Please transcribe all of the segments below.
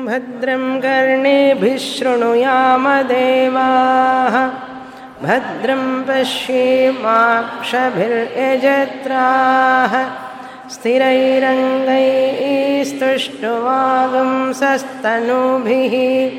भद्रं कर्णेभिः शृणुयामदेवाः भद्रं पश्येमाक्षभिर्यजत्राः स्थिरैरङ्गैस्तुष्टुवागुंसस्तनूभिः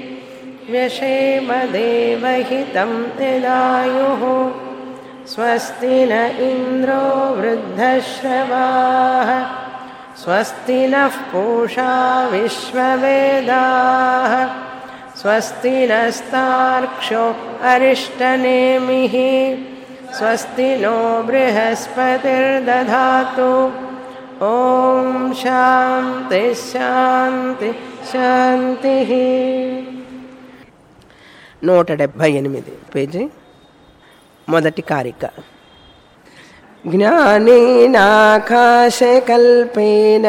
व्यशेमदेवहितं यदायुः स्वस्ति न इन्द्रो वृद्धश्रवाः स्वस्ति नः पूषा विश्ववेदाः स्वस्ति नस्तार्क्ष्यो अरिष्टनेमिः स्वस्ति नो बृहस्पतिर्दधातु ॐ शान्ति శాంతి శాంతి నూట డెబ్భై ఎనిమిది పేజీ మొదటి కారిక జ్ఞానేనాకాశకల్పేన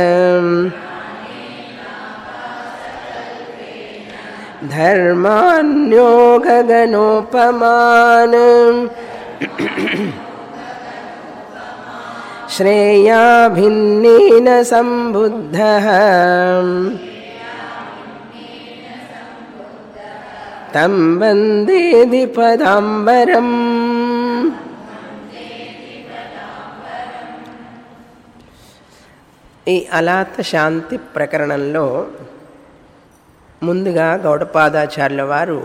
ధర్మాన్యో గగనోపమాన్ श्रेयाभिन्नेन सम्बुद्धः तं वन्दे द्विपदाम्बरम् ఈ అలాత శాంతి ప్రకరణంలో ముందుగా గౌడపాదాచార్యుల వారు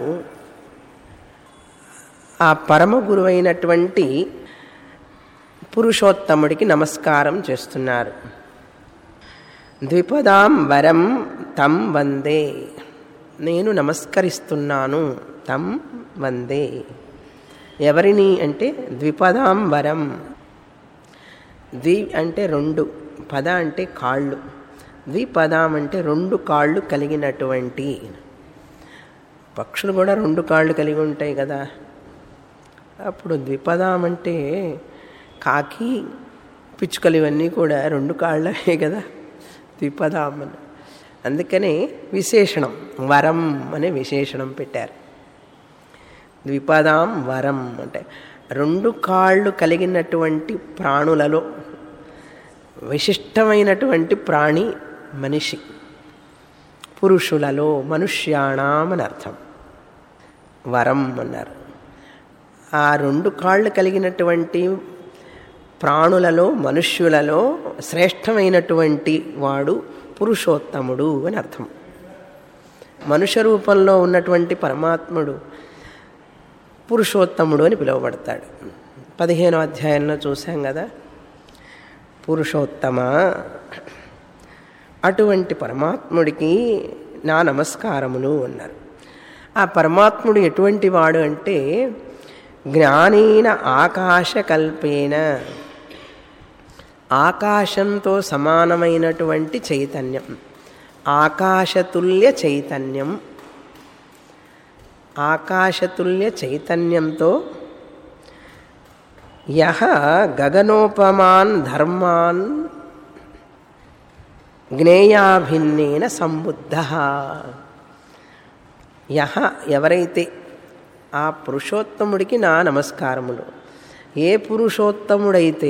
ఆ పరమ గురువైనటువంటి పురుషోత్తముడికి నమస్కారం చేస్తున్నారు ద్విపదాం వరం తం వందే నేను నమస్కరిస్తున్నాను తం వందే ఎవరిని అంటే ద్విపదాం వరం ద్వి అంటే రెండు పద అంటే కాళ్ళు ద్విపదాం అంటే రెండు కాళ్ళు కలిగినటువంటి పక్షులు కూడా రెండు కాళ్ళు కలిగి ఉంటాయి కదా అప్పుడు ద్విపదాం అంటే కాకి పిచ్చుకలు ఇవన్నీ కూడా రెండు కాళ్ళవే కదా ద్విపదాం అని అందుకనే విశేషణం వరం అనే విశేషణం పెట్టారు ద్విపదాం వరం అంటే రెండు కాళ్ళు కలిగినటువంటి ప్రాణులలో విశిష్టమైనటువంటి ప్రాణి మనిషి పురుషులలో మనుష్యాణం అని అర్థం వరం అన్నారు ఆ రెండు కాళ్ళు కలిగినటువంటి ప్రాణులలో మనుష్యులలో శ్రేష్టమైనటువంటి వాడు పురుషోత్తముడు అని అర్థం మనుష్య రూపంలో ఉన్నటువంటి పరమాత్ముడు పురుషోత్తముడు అని పిలువబడతాడు పదిహేనో అధ్యాయంలో చూసాం కదా పురుషోత్తమ అటువంటి పరమాత్ముడికి నా నమస్కారములు అన్నారు ఆ పరమాత్ముడు ఎటువంటి వాడు అంటే జ్ఞానేన ఆకాశకల్పేన ఆకాశంతో సమానమైనటువంటి చైతన్యం ఆకాశతుల్య చైతన్యం ఆకాశతుల్య చైతన్యంతో యహ గగనోపమాన్ ధర్మాన్ జ్ఞేయాభిన్నేన సంబుద్ధ యహ ఎవరైతే ఆ పురుషోత్తముడికి నా నమస్కారములు ఏ పురుషోత్తముడైతే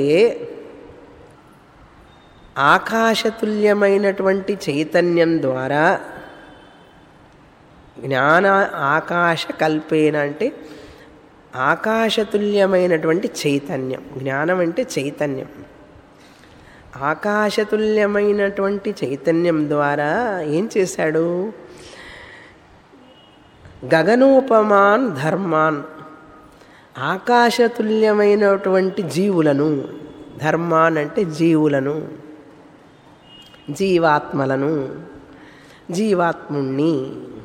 ఆకాశతుల్యమైనటువంటి చైతన్యం ద్వారా జ్ఞాన ఆకాశ కల్పేన అంటే ఆకాశతుల్యమైనటువంటి చైతన్యం జ్ఞానం అంటే చైతన్యం ఆకాశతుల్యమైనటువంటి చైతన్యం ద్వారా ఏం చేశాడు గగనోపమాన్ ధర్మాన్ ఆకాశతుల్యమైనటువంటి జీవులను ధర్మాన్ అంటే జీవులను జీవాత్మలను జీవాత్ముణ్ణి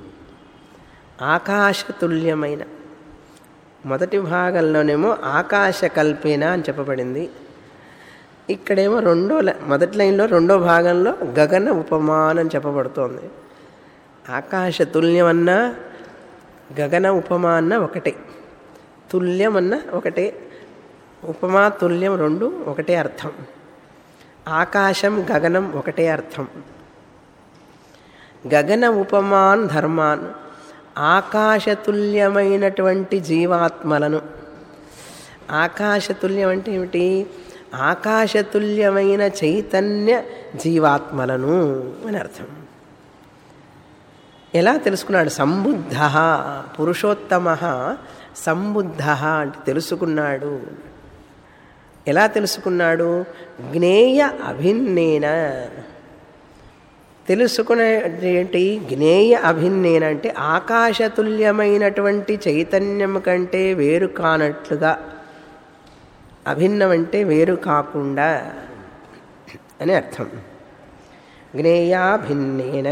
ఆకాశతుల్యమైన మొదటి భాగంలోనేమో ఆకాశ కల్పేన అని చెప్పబడింది ఇక్కడేమో రెండో మొదటి లైన్లో రెండో భాగంలో గగన ఉపమానం చెప్పబడుతోంది ఆకాశ తుల్యమన్నా గగన ఉపమాన్న ఒకటే తుల్యమన్న ఒకటే ఉపమా తుల్యం రెండు ఒకటే అర్థం ఆకాశం గగనం ఒకటే అర్థం గగన ఉపమాన్ ధర్మాన్ ఆకాశతుల్యమైనటువంటి జీవాత్మలను ఆకాశతుల్యం అంటే ఏమిటి ఆకాశతుల్యమైన చైతన్య జీవాత్మలను అని అర్థం ఎలా తెలుసుకున్నాడు సంబుద్ధ పురుషోత్తమ సంబుద్ధ అంటే తెలుసుకున్నాడు ఎలా తెలుసుకున్నాడు జ్ఞేయ అభిన్నేన తెలుసుకునే ఏంటి జ్ఞేయ అభిన్నేన అంటే ఆకాశతుల్యమైనటువంటి చైతన్యం కంటే వేరు కానట్లుగా అభిన్నం అంటే వేరు కాకుండా అని అర్థం జ్ఞేయాభిన్నేన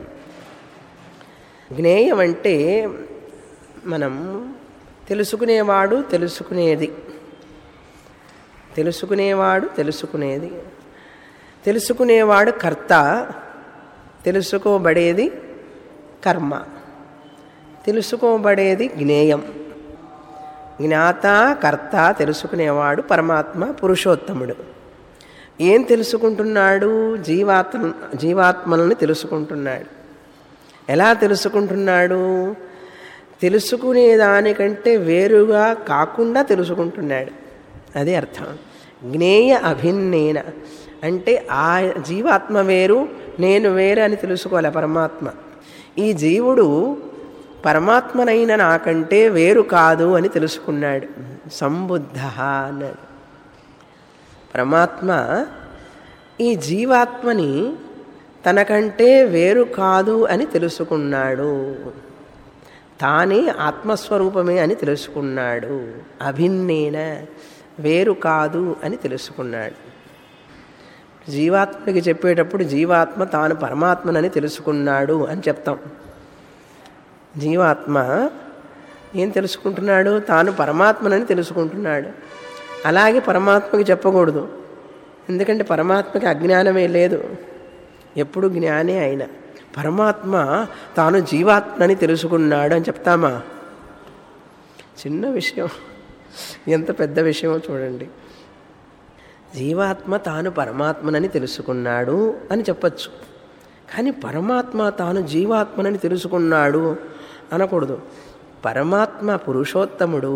జ్ఞేయం అంటే మనం తెలుసుకునేవాడు తెలుసుకునేది తెలుసుకునేవాడు తెలుసుకునేది తెలుసుకునేవాడు కర్త తెలుసుకోబడేది కర్మ తెలుసుకోబడేది జ్ఞేయం జ్ఞాత కర్త తెలుసుకునేవాడు పరమాత్మ పురుషోత్తముడు ఏం తెలుసుకుంటున్నాడు జీవాత్మ జీవాత్మలను తెలుసుకుంటున్నాడు ఎలా తెలుసుకుంటున్నాడు తెలుసుకునేదానికంటే వేరుగా కాకుండా తెలుసుకుంటున్నాడు అది అర్థం జ్ఞేయ అభిన్నేన అంటే ఆ జీవాత్మ వేరు నేను వేరు అని తెలుసుకోవాలి పరమాత్మ ఈ జీవుడు పరమాత్మనైన నాకంటే వేరు కాదు అని తెలుసుకున్నాడు సంబుద్ధ అన్నాడు పరమాత్మ ఈ జీవాత్మని తనకంటే వేరు కాదు అని తెలుసుకున్నాడు తానే ఆత్మస్వరూపమే అని తెలుసుకున్నాడు అభిన్నేన వేరు కాదు అని తెలుసుకున్నాడు జీవాత్మకి చెప్పేటప్పుడు జీవాత్మ తాను పరమాత్మనని తెలుసుకున్నాడు అని చెప్తాం జీవాత్మ ఏం తెలుసుకుంటున్నాడు తాను పరమాత్మనని తెలుసుకుంటున్నాడు అలాగే పరమాత్మకి చెప్పకూడదు ఎందుకంటే పరమాత్మకి అజ్ఞానమే లేదు ఎప్పుడు జ్ఞానే అయిన పరమాత్మ తాను జీవాత్మని తెలుసుకున్నాడు అని చెప్తామా చిన్న విషయం ఎంత పెద్ద విషయమో చూడండి జీవాత్మ తాను పరమాత్మనని తెలుసుకున్నాడు అని చెప్పచ్చు కానీ పరమాత్మ తాను జీవాత్మనని తెలుసుకున్నాడు అనకూడదు పరమాత్మ పురుషోత్తముడు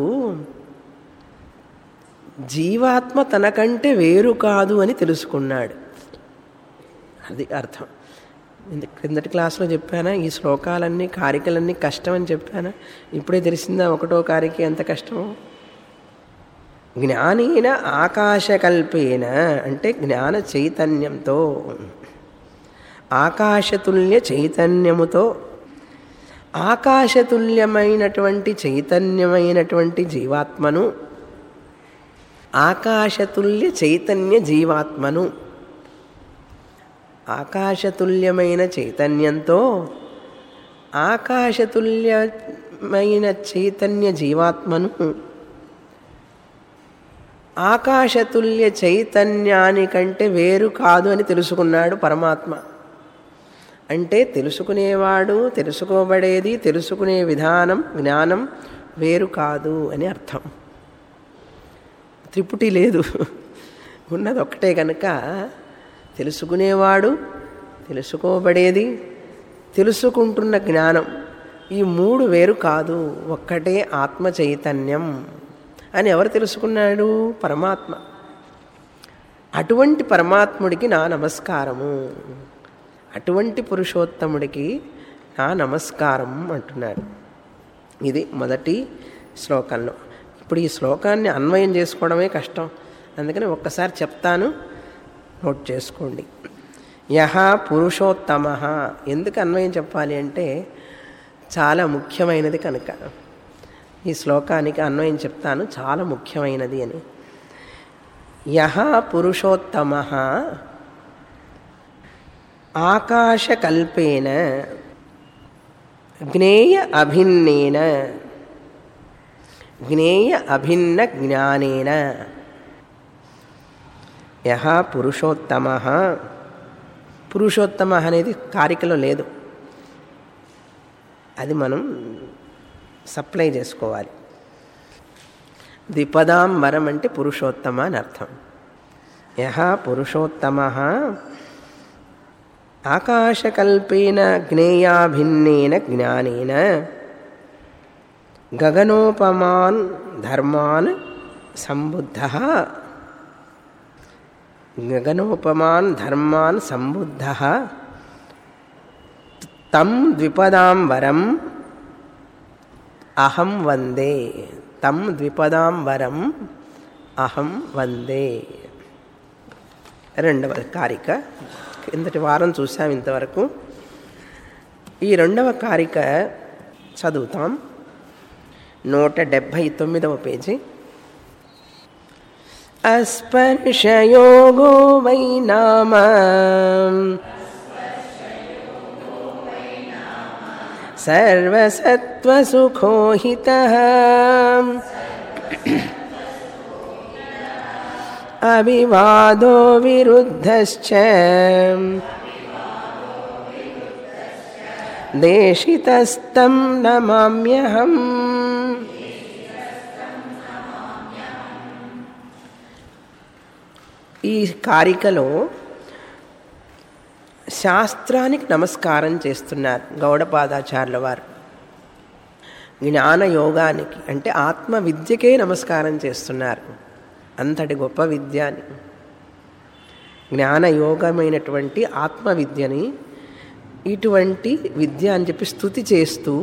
జీవాత్మ తనకంటే వేరు కాదు అని తెలుసుకున్నాడు అది అర్థం క్రిందటి క్లాస్లో చెప్పానా ఈ శ్లోకాలన్నీ కారికలన్నీ కష్టం అని చెప్పానా ఇప్పుడే తెలిసిందా ఒకటో కారిక ఎంత కష్టమో జ్ఞానేన ఆకాశకల్పేన అంటే జ్ఞాన చైతన్యంతో ఆకాశతుల్య చైతన్యముతో ఆకాశతుల్యమైనటువంటి చైతన్యమైనటువంటి జీవాత్మను ఆకాశతుల్య చైతన్య జీవాత్మను ఆకాశతుల్యమైన చైతన్యంతో ఆకాశతుల్యమైన చైతన్య జీవాత్మను ఆకాశతుల్య చైతన్యానికంటే వేరు కాదు అని తెలుసుకున్నాడు పరమాత్మ అంటే తెలుసుకునేవాడు తెలుసుకోబడేది తెలుసుకునే విధానం జ్ఞానం వేరు కాదు అని అర్థం త్రిపుటి లేదు ఉన్నది ఒక్కటే కనుక తెలుసుకునేవాడు తెలుసుకోబడేది తెలుసుకుంటున్న జ్ఞానం ఈ మూడు వేరు కాదు ఒక్కటే ఆత్మ చైతన్యం అని ఎవరు తెలుసుకున్నాడు పరమాత్మ అటువంటి పరమాత్ముడికి నా నమస్కారము అటువంటి పురుషోత్తముడికి నా నమస్కారం అంటున్నాడు ఇది మొదటి శ్లోకంలో ఇప్పుడు ఈ శ్లోకాన్ని అన్వయం చేసుకోవడమే కష్టం అందుకని ఒక్కసారి చెప్తాను నోట్ చేసుకోండి యహ పురుషోత్తమ ఎందుకు అన్వయం చెప్పాలి అంటే చాలా ముఖ్యమైనది కనుక ఈ శ్లోకానికి అన్వయం చెప్తాను చాలా ముఖ్యమైనది అని యహ పురుషోత్తమ ఆకాశకల్పేన జ్ఞేయ అభిన్నేన జ్ఞేయ అభిన్న జ్ఞానేన యహ పురుషోత్తమ పురుషోత్తమ అనేది కారికలో లేదు అది మనం సప్లై చేసుకోవాలి ద్విపదాం వరం అంటే పురుషోత్తమ అని అర్థం యహ పురుషోత్తమ ఆకాశకల్పేన జ్ఞేయాభిన్నేన జ్ఞానేన గగనోపమాన్ ధర్మాన్ సంబుద్ధ గగనోపమాన్ ధర్మాన్ సంబుద్ధ తం ద్విపదాం వరం అహం వందే తం ద్విపదాం వరం అహం వందే రెండవ కారిక కిందటి వారం చూసాం ఇంతవరకు ఈ రెండవ కారిక చదువుతాం నూట డెబ్భై తొమ్మిదవ పేజీ अस्पर्शयोगो वै नाम सर्वसत्त्वसुखो हितः अविवादो विरुद्धश्च देशितस्तं नमाम्यहम् ఈ కారికలో శాస్త్రానికి నమస్కారం చేస్తున్నారు గౌడపాదాచార్యుల వారు జ్ఞాన యోగానికి అంటే ఆత్మ విద్యకే నమస్కారం చేస్తున్నారు అంతటి గొప్ప విద్య అని జ్ఞాన యోగమైనటువంటి ఆత్మ విద్యని ఇటువంటి విద్య అని చెప్పి స్థుతి చేస్తూ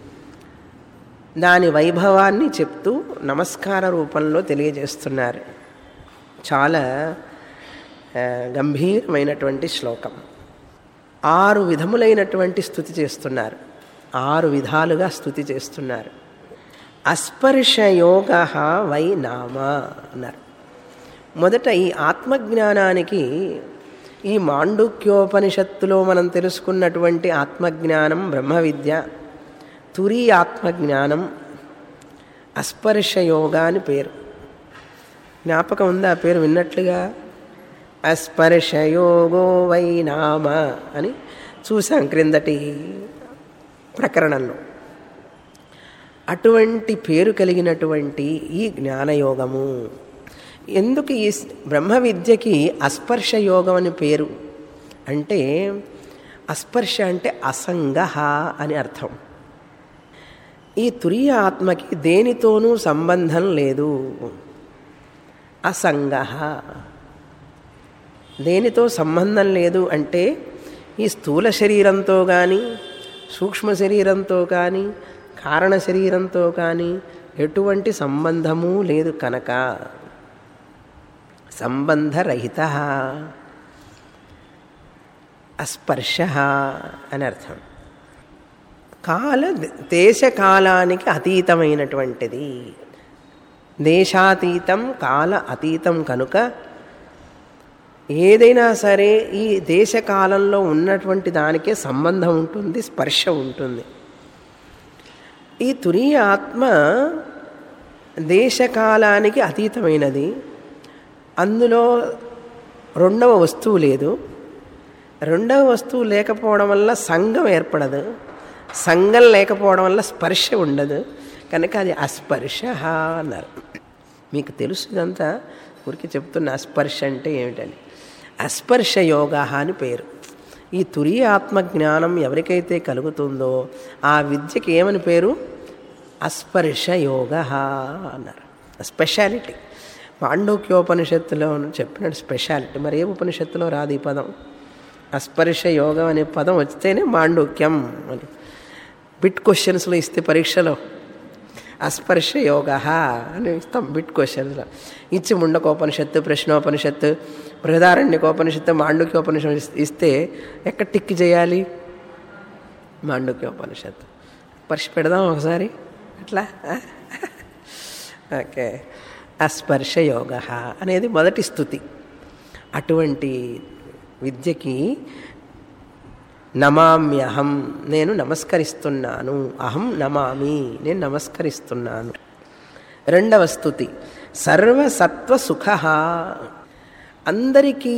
దాని వైభవాన్ని చెప్తూ నమస్కార రూపంలో తెలియజేస్తున్నారు చాలా గంభీరమైనటువంటి శ్లోకం ఆరు విధములైనటువంటి స్థుతి చేస్తున్నారు ఆరు విధాలుగా స్థుతి చేస్తున్నారు అస్పర్శయోగ వై నామ అన్నారు మొదట ఈ ఆత్మజ్ఞానానికి ఈ మాండుక్యోపనిషత్తులో మనం తెలుసుకున్నటువంటి ఆత్మజ్ఞానం బ్రహ్మ విద్య తురి ఆత్మజ్ఞానం అస్పర్శయోగ అని పేరు జ్ఞాపకం ఉందా ఆ పేరు విన్నట్లుగా అస్పర్శయోగో వై నామ అని చూసాం క్రిందటి ప్రకరణంలో అటువంటి పేరు కలిగినటువంటి ఈ జ్ఞానయోగము ఎందుకు ఈ బ్రహ్మ విద్యకి అస్పర్శ యోగం అని పేరు అంటే అస్పర్శ అంటే అసంగ అని అర్థం ఈ తురియ ఆత్మకి దేనితోనూ సంబంధం లేదు అసంగ దేనితో సంబంధం లేదు అంటే ఈ స్థూల శరీరంతో కానీ సూక్ష్మ శరీరంతో కానీ కారణ శరీరంతో కానీ ఎటువంటి సంబంధము లేదు కనుక సంబంధరహిత అస్పర్శ అని అర్థం కాల దేశకాలానికి అతీతమైనటువంటిది దేశాతీతం కాల అతీతం కనుక ఏదైనా సరే ఈ దేశకాలంలో ఉన్నటువంటి దానికే సంబంధం ఉంటుంది స్పర్శ ఉంటుంది ఈ తురీయ ఆత్మ దేశకాలానికి అతీతమైనది అందులో రెండవ వస్తువు లేదు రెండవ వస్తువు లేకపోవడం వల్ల సంఘం ఏర్పడదు సంఘం లేకపోవడం వల్ల స్పర్శ ఉండదు కనుక అది అస్పర్శ అన్నారు మీకు తెలుసు ఇదంతా ఊరికి చెప్తున్న అస్పర్శ అంటే ఏమిటని అస్పర్శ యోగ అని పేరు ఈ తురియ ఆత్మజ్ఞానం ఎవరికైతే కలుగుతుందో ఆ విద్యకి ఏమని పేరు అస్పర్శ యోగ అన్నారు స్పెషాలిటీ మాండూక్యోపనిషత్తులో చెప్పినట్టు స్పెషాలిటీ మరి ఏ ఉపనిషత్తులో రాదు ఈ పదం అస్పర్శ యోగం అనే పదం వస్తేనే మాండూక్యం అని బిట్ క్వశ్చన్స్లో ఇస్తే పరీక్షలో అస్పర్శ యోగ అని ఇస్తాం బిట్ క్వశ్చన్స్లో ఇచ్చి ముండకోపనిషత్తు ప్రశ్నోపనిషత్తు బృహదారణ్యకోపనిషత్తు మాండుక్యోపనిషత్తు ఇస్తే ఎక్కడ టిక్ చేయాలి మాండుక్యోపనిషత్తు స్పర్శ పెడదాం ఒకసారి అట్లా ఓకే అస్పర్శ యోగ అనేది మొదటి స్థుతి అటువంటి విద్యకి నమామ్యహం నేను నమస్కరిస్తున్నాను అహం నమామి నేను నమస్కరిస్తున్నాను రెండవ స్థుతి సర్వసత్వ సుఖ అందరికీ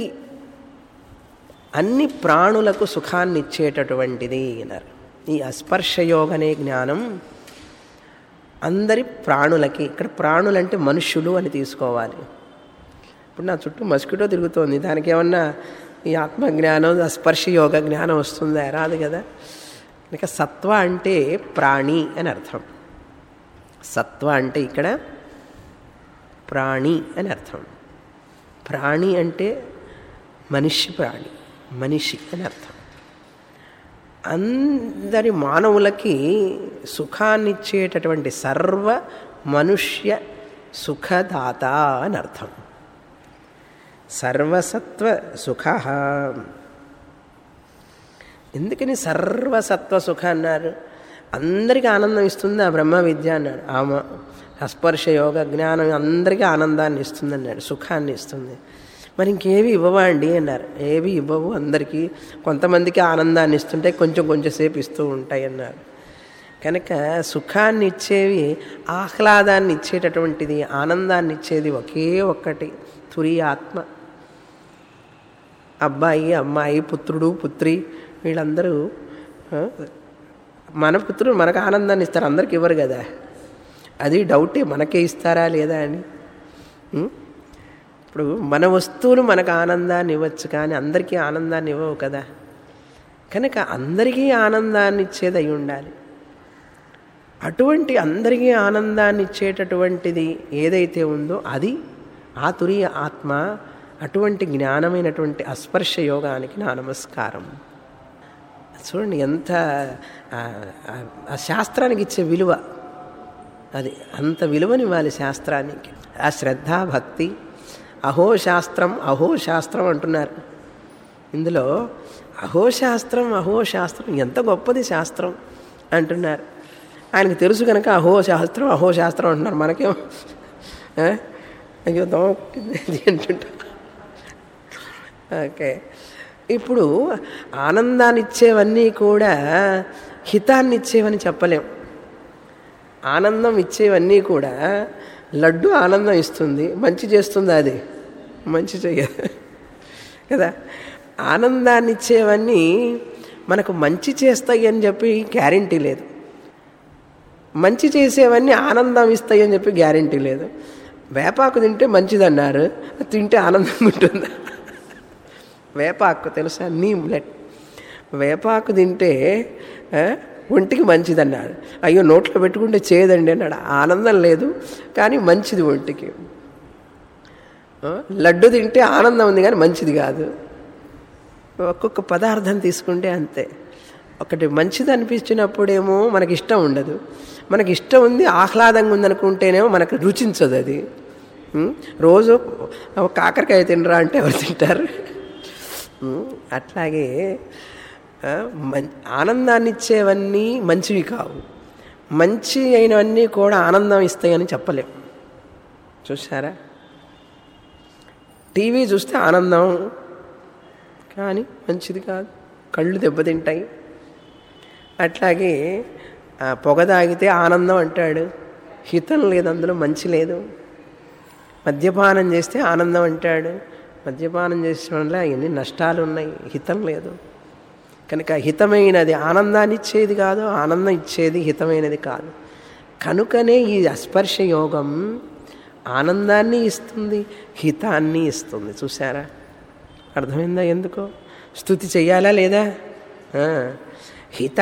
అన్ని ప్రాణులకు సుఖాన్ని ఇచ్చేటటువంటిది అన్నారు ఈ అస్పర్శయోగ అనే జ్ఞానం అందరి ప్రాణులకి ఇక్కడ ప్రాణులంటే మనుష్యులు అని తీసుకోవాలి ఇప్పుడు నా చుట్టూ మస్కిటో తిరుగుతోంది దానికి ఏమన్నా ఈ ఆత్మజ్ఞానం స్పర్శ యోగ జ్ఞానం వస్తుందా రాదు కదా ఇక సత్వ అంటే ప్రాణి అని అర్థం సత్వ అంటే ఇక్కడ ప్రాణి అని అర్థం ప్రాణి అంటే మనిషి ప్రాణి మనిషి అని అర్థం అందరి మానవులకి సుఖాన్నిచ్చేటటువంటి సర్వ మనుష్య సుఖదాత అని అర్థం సర్వసత్వ సుఖ ఎందుకని సర్వసత్వ సుఖ అన్నారు అందరికీ ఆనందం ఇస్తుంది ఆ బ్రహ్మ విద్య అన్నాడు ఆమె అస్పర్శ యోగ జ్ఞానం అందరికీ ఆనందాన్ని ఇస్తుంది అన్నాడు సుఖాన్ని ఇస్తుంది మరి ఇంకేవి ఇవ్వవా అండి అన్నారు ఏవి ఇవ్వవు అందరికీ కొంతమందికి ఆనందాన్ని ఇస్తుంటే కొంచెం కొంచెం సేపు ఇస్తూ ఉంటాయి అన్నారు కనుక సుఖాన్ని ఇచ్చేవి ఆహ్లాదాన్ని ఇచ్చేటటువంటిది ఆనందాన్ని ఇచ్చేది ఒకే ఒక్కటి తురి ఆత్మ అబ్బాయి అమ్మాయి పుత్రుడు పుత్రి వీళ్ళందరూ ఆ, మన పుత్రుడు మనకు ఆనందాన్ని ఇస్తారు అందరికి ఇవ్వరు కదా అది డౌటే మనకే ఇస్తారా లేదా అని ఉం? ఇప్పుడు మన వస్తువులు మనకు ఆనందాన్ని ఇవ్వచ్చు కానీ అందరికీ ఆనందాన్ని ఇవ్వవు కదా కనుక అందరికీ ఆనందాన్ని ఇచ్చేది అయి ఉండాలి అటువంటి అందరికీ ఆనందాన్ని ఇచ్చేటటువంటిది ఏదైతే ఉందో అది ఆ తురియ ఆత్మ అటువంటి జ్ఞానమైనటువంటి అస్పర్శ యోగానికి నా నమస్కారం చూడండి ఎంత ఆ, ఆ, ఆ శాస్త్రానికి ఇచ్చే విలువ అది అంత విలువనివ్వాలి శాస్త్రానికి ఆ శ్రద్ధ భక్తి అహో శాస్త్రం అహో శాస్త్రం అంటున్నారు ఇందులో అహో శాస్త్రం అహో శాస్త్రం ఎంత గొప్పది శాస్త్రం అంటున్నారు ఆయనకు తెలుసు కనుక అహో శాస్త్రం అహో శాస్త్రం అంటున్నారు మనకేం ఆ? అయ్యో దోమ కుట్టింది ఇది అంటుంటా ఓకే ఇప్పుడు ఆనందాన్ని ఇచ్చేవన్నీ కూడా హితాన్ని ఇచ్చేవని చెప్పలేం ఆనందం ఇచ్చేవన్నీ కూడా లడ్డు ఆనందం ఇస్తుంది మంచి చేస్తుంది అది మంచి చెయ్యదు కదా ఆనందాన్ని ఇచ్చేవన్నీ మనకు మంచి చేస్తాయి అని చెప్పి గ్యారంటీ లేదు మంచి చేసేవన్నీ ఆనందం ఇస్తాయి అని చెప్పి గ్యారంటీ లేదు వేపాకు తింటే మంచిదన్నారు తింటే ఆనందంగా ఉంటుందా వేపాకు తెలుసా నీమ్ బ్లడ్ వేపాకు తింటే ఆ, ఒంటికి మంచిదన్నాడు అయ్యో నోట్లో పెట్టుకుంటే చేయదండి అన్నాడు ఆనందం లేదు కానీ మంచిది ఒంటికి ఆ, లడ్డు తింటే ఆనందం ఉంది కానీ మంచిది కాదు ఒక్కొక్క పదార్థం తీసుకుంటే అంతే ఒకటి మంచిది అనిపించినప్పుడేమో మనకి ఇష్టం ఉండదు మనకి ఇష్టం ఉంది ఆహ్లాదంగా ఉందనుకుంటేనేమో మనకు రుచించదు అది ఉం? రోజు ఒక కాకరకాయ తినరా అంటే ఎవరు తింటారు ఉం? అట్లాగే ఆ, మం- ఆనందాన్ని ఇచ్చేవన్నీ మంచివి కావు మంచి అయినవన్నీ కూడా ఆనందం ఇస్తాయని చెప్పలేం చూసారా టీవీ చూస్తే ఆనందం కానీ మంచిది కాదు కళ్ళు దెబ్బతింటాయి అట్లాగే ఆ, పొగ తాగితే ఆనందం అంటాడు హితం లేదు అందులో మంచి లేదు మద్యపానం చేస్తే ఆనందం అంటాడు మద్యపానం చేసిన వల్ల ఎన్ని నష్టాలు ఉన్నాయి హితం లేదు కనుక హితమైనది ఆనందాన్ని ఇచ్చేది కాదు ఆనందం ఇచ్చేది హితమైనది కాదు కనుకనే ఈ అస్పర్శ యోగం ఆనందాన్ని ఇస్తుంది హితాన్ని ఇస్తుంది చూసారా అర్థమైందా ఎందుకో స్థుతి చెయ్యాలా లేదా ఆ, హిత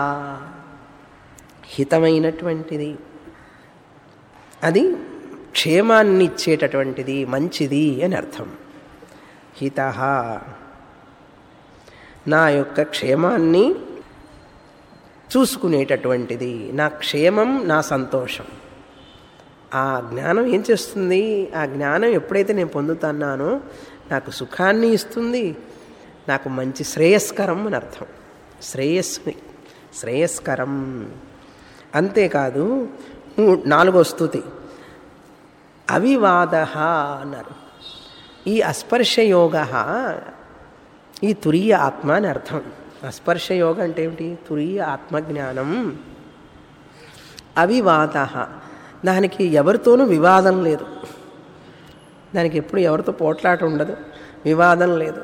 హితమైనటువంటిది అది క్షేమాన్ని ఇచ్చేటటువంటిది మంచిది అని అర్థం హిత నా యొక్క క్షేమాన్ని చూసుకునేటటువంటిది నా క్షేమం నా సంతోషం ఆ జ్ఞానం ఏం చేస్తుంది ఆ జ్ఞానం ఎప్పుడైతే నేను పొందుతున్నానో నాకు సుఖాన్ని ఇస్తుంది నాకు మంచి శ్రేయస్కరం అని అర్థం శ్రేయస్సుని శ్రేయస్కరం అంతేకాదు మూ- నాలుగో స్థుతి అవివాద అన్నారు ఈ అస్పర్శ యోగ ఈ తురీయ ఆత్మ అని అర్థం అస్పర్శ యోగ అంటే ఏమిటి తురీయ ఆత్మజ్ఞానం అవివాద దానికి ఎవరితోనూ వివాదం లేదు దానికి ఎప్పుడు ఎవరితో పోట్లాట ఉండదు వివాదం లేదు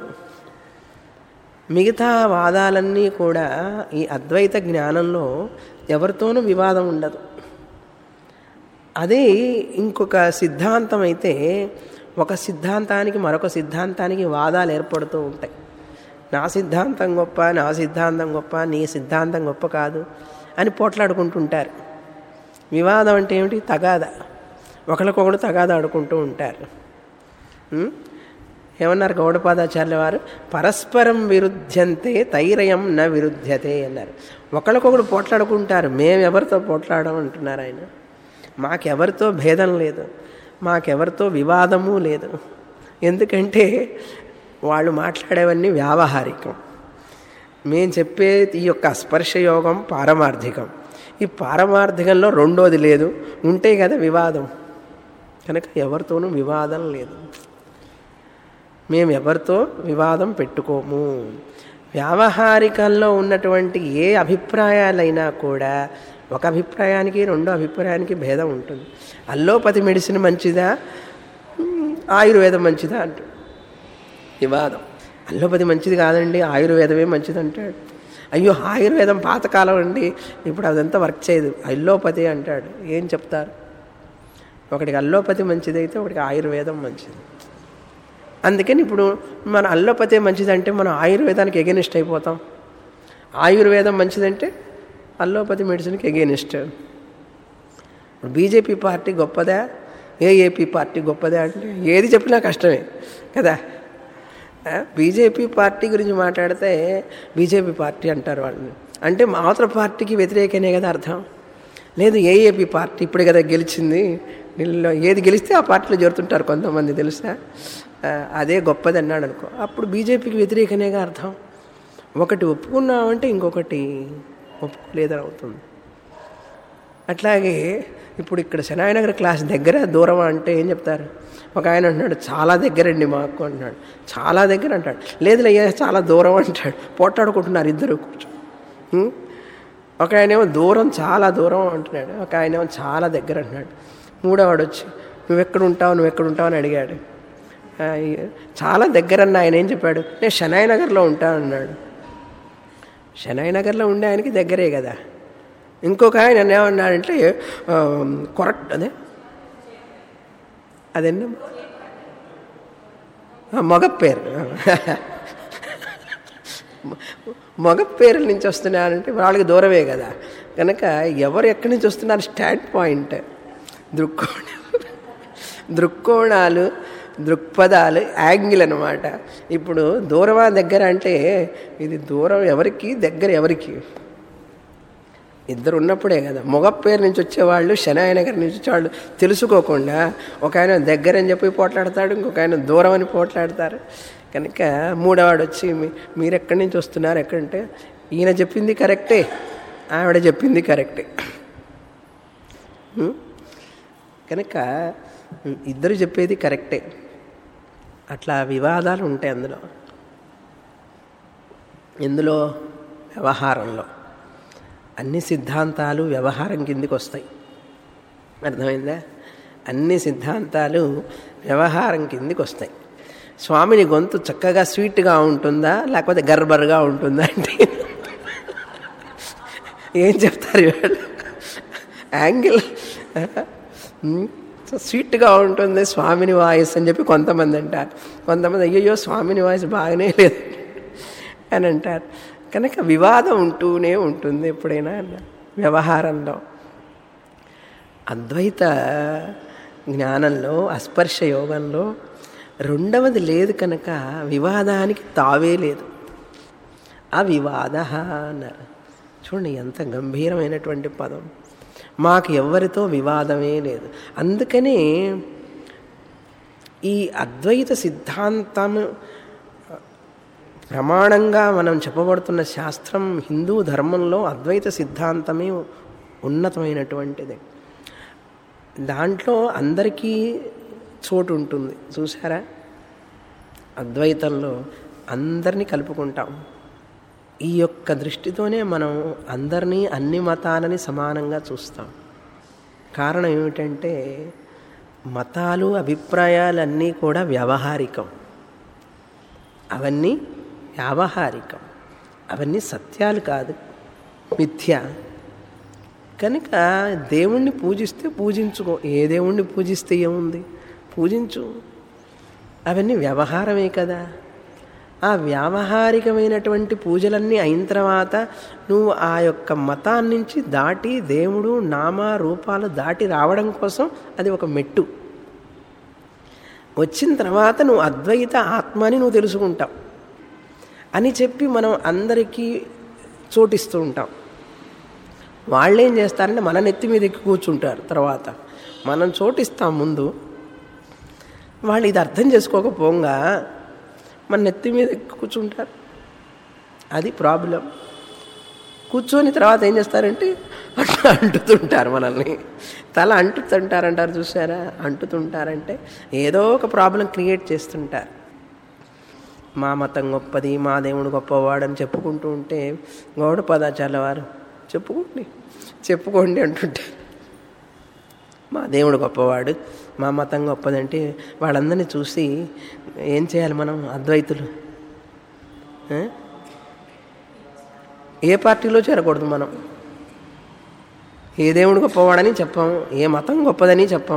మిగతా వాదాలన్నీ కూడా ఈ అద్వైత జ్ఞానంలో ఎవరితోనూ వివాదం ఉండదు అదే ఇంకొక సిద్ధాంతం అయితే ఒక సిద్ధాంతానికి మరొక సిద్ధాంతానికి వాదాలు ఏర్పడుతూ ఉంటాయి నా సిద్ధాంతం గొప్ప నా సిద్ధాంతం గొప్ప నీ సిద్ధాంతం గొప్ప కాదు అని పోట్లాడుకుంటుంటారు వివాదం అంటే ఏమిటి తగాద ఒకరికొకరు తగాద ఆడుకుంటూ ఉంటారు ఉం? ఏమన్నారు గౌడపాదాచార్యుల వారు పరస్పరం విరుద్ధ్యంతే తైరయం న విరుద్ధ్యతే అన్నారు ఒకరికొకరు పోట్లాడుకుంటారు మేము ఎవరితో పోట్లాడడం అంటున్నారు ఆయన మాకెవరితో భేదం లేదు మాకెవరితో వివాదము లేదు ఎందుకంటే వాళ్ళు మాట్లాడేవన్నీ వ్యావహారికం మేము చెప్పే ఈ యొక్క స్పర్శ యోగం పారమార్థికం ఈ పారమార్థికంలో రెండోది లేదు ఉంటే కదా వివాదం కనుక ఎవరితోనూ వివాదం లేదు మేము ఎవరితో వివాదం పెట్టుకోము వ్యావహారికంలో ఉన్నటువంటి ఏ అభిప్రాయాలైనా కూడా ఒక అభిప్రాయానికి రెండో అభిప్రాయానికి భేదం ఉంటుంది అల్లోపతి మెడిసిన్ మంచిదా ఆయుర్వేదం మంచిదా అంట వివాదం అల్లోపతి మంచిది కాదండి ఆయుర్వేదమే మంచిది అంటాడు అయ్యో ఆయుర్వేదం పాతకాలం అండి ఇప్పుడు అదంతా వర్క్ చేయదు అల్లోపతి అంటాడు ఏం చెప్తారు ఒకటికి అల్లోపతి మంచిదైతే ఒకటికి ఆయుర్వేదం మంచిది అందుకని ఇప్పుడు మన అల్లోపతి మంచిదంటే మనం ఆయుర్వేదానికి ఎగెనిస్ట్ అయిపోతాం ఆయుర్వేదం మంచిదంటే అల్లోపతి మెడిసిన్కి ఎగెనిస్ట్ ఇప్పుడు బీజేపీ పార్టీ గొప్పదా ఏఏపీ పార్టీ గొప్పదా అంటే ఏది చెప్పినా కష్టమే కదా బీజేపీ పార్టీ గురించి మాట్లాడితే బీజేపీ పార్టీ అంటారు వాళ్ళని అంటే మాతృ పార్టీకి వ్యతిరేకనే కదా అర్థం లేదు ఏఏపీ పార్టీ ఇప్పుడే కదా గెలిచింది వీళ్ళలో ఏది గెలిస్తే ఆ పార్టీలో చేరుతుంటారు కొంతమంది తెలుసా అదే గొప్పది అన్నాడు అనుకో అప్పుడు బీజేపీకి వ్యతిరేకనేగా అర్థం ఒకటి ఒప్పుకున్నామంటే ఇంకొకటి ఒప్పుకోలేదని అవుతుంది అట్లాగే ఇప్పుడు ఇక్కడ శనాయనగర్ క్లాస్ దగ్గర దూరం అంటే ఏం చెప్తారు ఒక ఆయన అంటున్నాడు చాలా దగ్గరండి మాకు అంటున్నాడు చాలా దగ్గర అంటాడు లేదు అయ్యా చాలా దూరం అంటాడు పోట్లాడుకుంటున్నారు ఇద్దరు కూర్చో ఒక ఆయనేమో దూరం చాలా దూరం అంటున్నాడు ఒక ఆయనేమో చాలా దగ్గర అంటున్నాడు మూడోవాడు వచ్చి నువ్వెక్కడ ఉంటావు నువ్వు ఎక్కడ ఉంటావు అని అడిగాడు చాలా దగ్గరన్న ఆయన ఏం చెప్పాడు నేను షనాయి నగర్లో ఉంటాను అన్నాడు షనాయి నగర్లో ఉండే ఆయనకి దగ్గరే కదా ఇంకొక ఆయన ఏమన్నాడంటే కొరట్ అదే అదెన్న మగ పేరు మగ పేర్ల నుంచి వస్తున్నారంటే వాళ్ళకి దూరమే కదా కనుక ఎవరు ఎక్కడి నుంచి వస్తున్నారు స్టాండ్ పాయింట్ దృక్కోణ దృక్కోణాలు దృక్పథాలు యాంగిల్ అనమాట ఇప్పుడు దూరమా దగ్గర అంటే ఇది దూరం ఎవరికి దగ్గర ఎవరికి ఇద్దరు ఉన్నప్పుడే కదా మొగ పేరు నుంచి వచ్చేవాళ్ళు శనాయనగర్ నుంచి వచ్చేవాళ్ళు తెలుసుకోకుండా ఒక ఆయన దగ్గర అని చెప్పి పోట్లాడతాడు ఇంకొక ఆయన దూరం అని పోట్లాడతారు కనుక మూడవాడు వచ్చి మీరు ఎక్కడి నుంచి వస్తున్నారు ఎక్కడంటే ఈయన చెప్పింది కరెక్టే ఆవిడ చెప్పింది కరెక్టే కనుక ఇద్దరు చెప్పేది కరెక్టే అట్లా వివాదాలు ఉంటాయి అందులో ఎందులో వ్యవహారంలో అన్ని సిద్ధాంతాలు వ్యవహారం కిందికి వస్తాయి అర్థమైందా అన్ని సిద్ధాంతాలు వ్యవహారం కిందికి వస్తాయి స్వామిని గొంతు చక్కగా స్వీట్గా ఉంటుందా లేకపోతే గర్బర్గా ఉంటుందా అంటే ఏం చెప్తారు ఇవాళ యాంగిల్ స్వీట్గా ఉంటుంది స్వామిని వాయిస్ అని చెప్పి కొంతమంది అంటారు కొంతమంది అయ్యయ్యో స్వామిని వాయిస్ బాగానే లేదు అని అంటారు కనుక వివాదం ఉంటూనే ఉంటుంది ఎప్పుడైనా వ్యవహారంలో అద్వైత జ్ఞానంలో అస్పర్శ యోగంలో రెండవది లేదు కనుక వివాదానికి తావే లేదు అవివాద అన్నారు చూడండి ఎంత గంభీరమైనటువంటి పదం మాకు ఎవరితో వివాదమే లేదు అందుకనే ఈ అద్వైత సిద్ధాంతం ప్రమాణంగా మనం చెప్పబడుతున్న శాస్త్రం హిందూ ధర్మంలో అద్వైత సిద్ధాంతమే ఉన్నతమైనటువంటిది దాంట్లో అందరికీ చోటు ఉంటుంది చూసారా అద్వైతంలో అందరినీ కలుపుకుంటాం ఈ యొక్క దృష్టితోనే మనం అందరినీ అన్ని మతాలని సమానంగా చూస్తాం కారణం ఏమిటంటే మతాలు అభిప్రాయాలన్నీ కూడా వ్యవహారికం అవన్నీ వ్యావహారికం అవన్నీ సత్యాలు కాదు మిథ్య కనుక దేవుణ్ణి పూజిస్తే పూజించుకో ఏ దేవుణ్ణి పూజిస్తే ఏముంది పూజించు అవన్నీ వ్యవహారమే కదా ఆ వ్యావహారికమైనటువంటి పూజలన్నీ అయిన తర్వాత నువ్వు ఆ యొక్క మతాన్ని నుంచి దాటి దేవుడు నామ రూపాలు దాటి రావడం కోసం అది ఒక మెట్టు వచ్చిన తర్వాత నువ్వు అద్వైత ఆత్మని నువ్వు తెలుసుకుంటావు అని చెప్పి మనం అందరికీ చోటిస్తూ ఉంటాం వాళ్ళు ఏం చేస్తారంటే మన నెత్తి మీద ఎక్కి కూర్చుంటారు తర్వాత మనం చోటిస్తాం ముందు వాళ్ళు ఇది అర్థం చేసుకోకపోగా మన నెత్తి మీద ఎక్కి కూర్చుంటారు అది ప్రాబ్లం కూర్చొని తర్వాత ఏం చేస్తారంటే అట్లా అంటుతుంటారు మనల్ని తల అంటుతుంటారంటారు చూసారా అంటుతుంటారంటే ఏదో ఒక ప్రాబ్లం క్రియేట్ చేస్తుంటారు మా మతం గొప్పది మా దేవుడు గొప్పవాడని చెప్పుకుంటూ ఉంటే గౌడ పదాచార్య వారు చెప్పుకోండి చెప్పుకోండి అంటుంటారు మా దేవుడు గొప్పవాడు మా మతం గొప్పదంటే వాళ్ళందరినీ చూసి ఏం చేయాలి మనం అద్వైతులు ఆ? ఏ పార్టీలో చేరకూడదు మనం ఏ దేవుడు గొప్పవాడని చెప్పాం ఏ మతం గొప్పదని చెప్పాం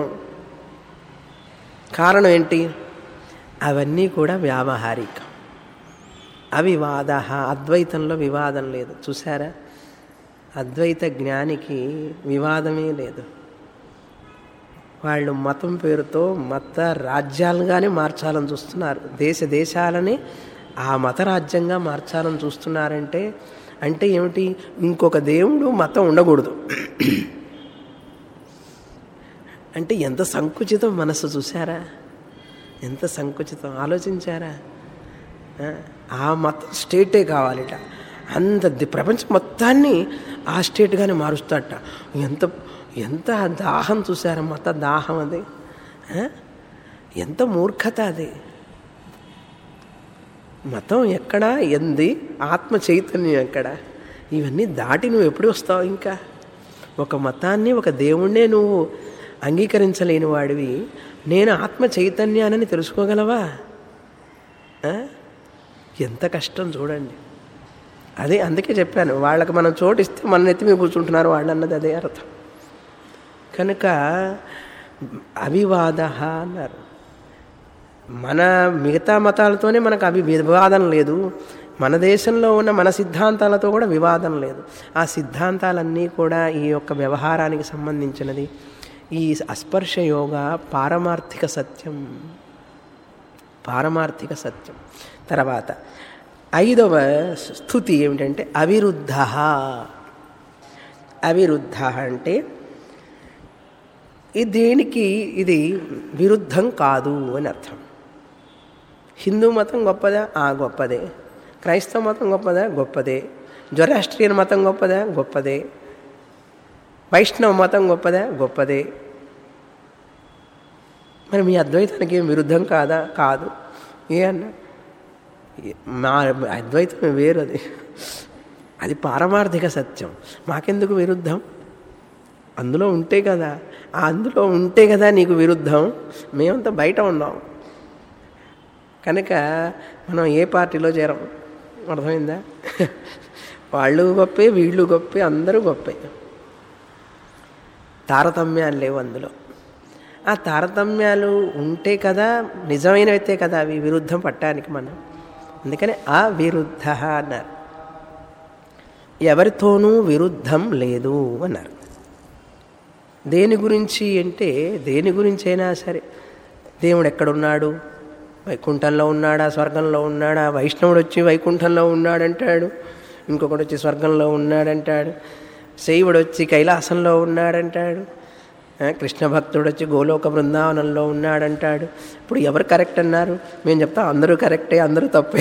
కారణం ఏంటి అవన్నీ కూడా వ్యావహారికం అవివాద అద్వైతంలో వివాదం లేదు చూసారా అద్వైత జ్ఞానికి వివాదమే లేదు వాళ్ళు మతం పేరుతో మత రాజ్యాలుగానే మార్చాలని చూస్తున్నారు దేశ దేశాలని ఆ మత రాజ్యంగా మార్చాలని చూస్తున్నారంటే అంటే ఏమిటి ఇంకొక దేవుడు మతం ఉండకూడదు అంటే ఎంత సంకుచితం మనసు చూసారా ఎంత సంకుచితం ఆలోచించారా ఆ, ఆ మతం స్టేటే కావాలిట అంత ది- ప్రపంచం మొత్తాన్ని ఆ స్టేట్గానే మారుస్తాడట ఎంత ఎంత దాహం చూసారా మత దాహం అది ఆ? ఎంత మూర్ఖత అది మతం ఎక్కడ ఎంది ఆత్మ చైతన్యం ఎక్కడ ఇవన్నీ దాటి నువ్వు ఎప్పుడు వస్తావు ఇంకా ఒక మతాన్ని ఒక దేవుణ్ణే నువ్వు అంగీకరించలేని వాడివి నేను ఆత్మ చైతన్యానని తెలుసుకోగలవా ఆ? ఎంత కష్టం చూడండి అదే అందుకే చెప్పాను వాళ్ళకి మనం చోటిస్తే మన నెత్తి మీద కూర్చుంటున్నారు వాళ్ళు అన్నది అదే అర్థం కనుక అవివాద అన్నారు మన మిగతా మతాలతోనే మనకు అవి వివాదం లేదు మన దేశంలో ఉన్న మన సిద్ధాంతాలతో కూడా వివాదం లేదు ఆ సిద్ధాంతాలన్నీ కూడా ఈ యొక్క వ్యవహారానికి సంబంధించినది ఈ అస్పర్శ యోగ పారమార్థిక సత్యం పారమార్థిక సత్యం తర్వాత ఐదవ స్థుతి ఏమిటంటే అవిరుద్ధ అవిరుద్ధ అంటే ఇది దేనికి ఇది విరుద్ధం కాదు అని అర్థం హిందూ మతం గొప్పదా ఆ గొప్పదే క్రైస్తవ మతం గొప్పదా గొప్పదే జొరాస్ట్రియన్ మతం గొప్పదా గొప్పదే వైష్ణవ మతం గొప్పదా గొప్పదే మరి మీ అద్వైతానికి ఏం విరుద్ధం కాదా కాదు ఏ అన్నా మా అద్వైతం వేరు అది అది పారమార్థిక సత్యం మాకెందుకు విరుద్ధం అందులో ఉంటే కదా ఆ అందులో ఉంటే కదా నీకు విరుద్ధం మేమంతా బయట ఉన్నాం కనుక మనం ఏ పార్టీలో చేరం అర్థమైందా వాళ్ళు గొప్పే వీళ్ళు గొప్పే అందరూ గొప్పే తారతమ్యాలు లేవు అందులో ఆ తారతమ్యాలు ఉంటే కదా నిజమైనవైతే కదా అవి విరుద్ధం పట్టడానికి మనం అందుకని అవిరుద్ధ అన్నారు ఎవరితోనూ విరుద్ధం లేదు అన్నారు దేని గురించి అంటే దేని గురించి అయినా సరే దేవుడు ఎక్కడున్నాడు వైకుంఠంలో ఉన్నాడా స్వర్గంలో ఉన్నాడా వైష్ణవుడు వచ్చి వైకుంఠంలో ఉన్నాడంటాడు ఇంకొకడు వచ్చి స్వర్గంలో ఉన్నాడంటాడు శైవుడు వచ్చి కైలాసంలో ఉన్నాడంటాడు ఆ, కృష్ణ భక్తుడు వచ్చి గోలోక బృందావనంలో ఉన్నాడంటాడు ఇప్పుడు ఎవరు కరెక్ట్ అన్నారు మేము చెప్తాం అందరూ కరెక్టే అందరూ తప్పే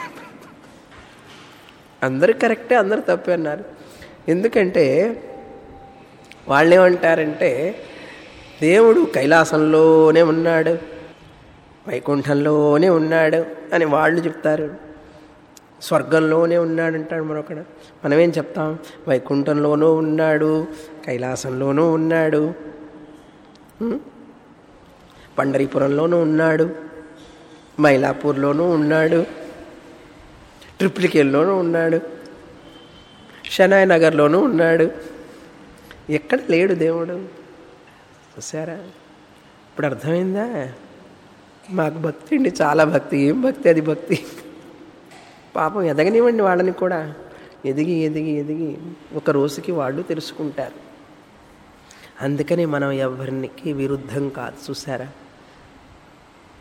అందరూ కరెక్టే అందరూ తప్పే అన్నారు ఎందుకంటే వాళ్ళు ఏమంటారంటే దేవుడు కైలాసంలోనే ఉన్నాడు వైకుంఠంలోనే ఉన్నాడు అని వాళ్ళు చెప్తారు స్వర్గంలోనే ఉన్నాడంటాడు మరొకడు మనమేం చెప్తాం వైకుంఠంలోనూ ఉన్నాడు కైలాసంలోనూ ఉన్నాడు ఉం? పండరీపురంలోనూ ఉన్నాడు మైలాపూర్లోనూ ఉన్నాడు ట్రిప్లికేల్లోనూ ఉన్నాడు షనాయ్ నగర్లోనూ ఉన్నాడు ఎక్కడ లేడు దేవుడు చూసారా ఇప్పుడు అర్థమైందా మాకు భక్తి అండి చాలా భక్తి ఏం భక్తి అది భక్తి పాపం ఎదగనివ్వండి వాళ్ళని కూడా ఎదిగి ఎదిగి ఎదిగి ఒక రోజుకి వాళ్ళు తెలుసుకుంటారు అందుకని మనం ఎవరికి విరుద్ధం కాదు చూసారా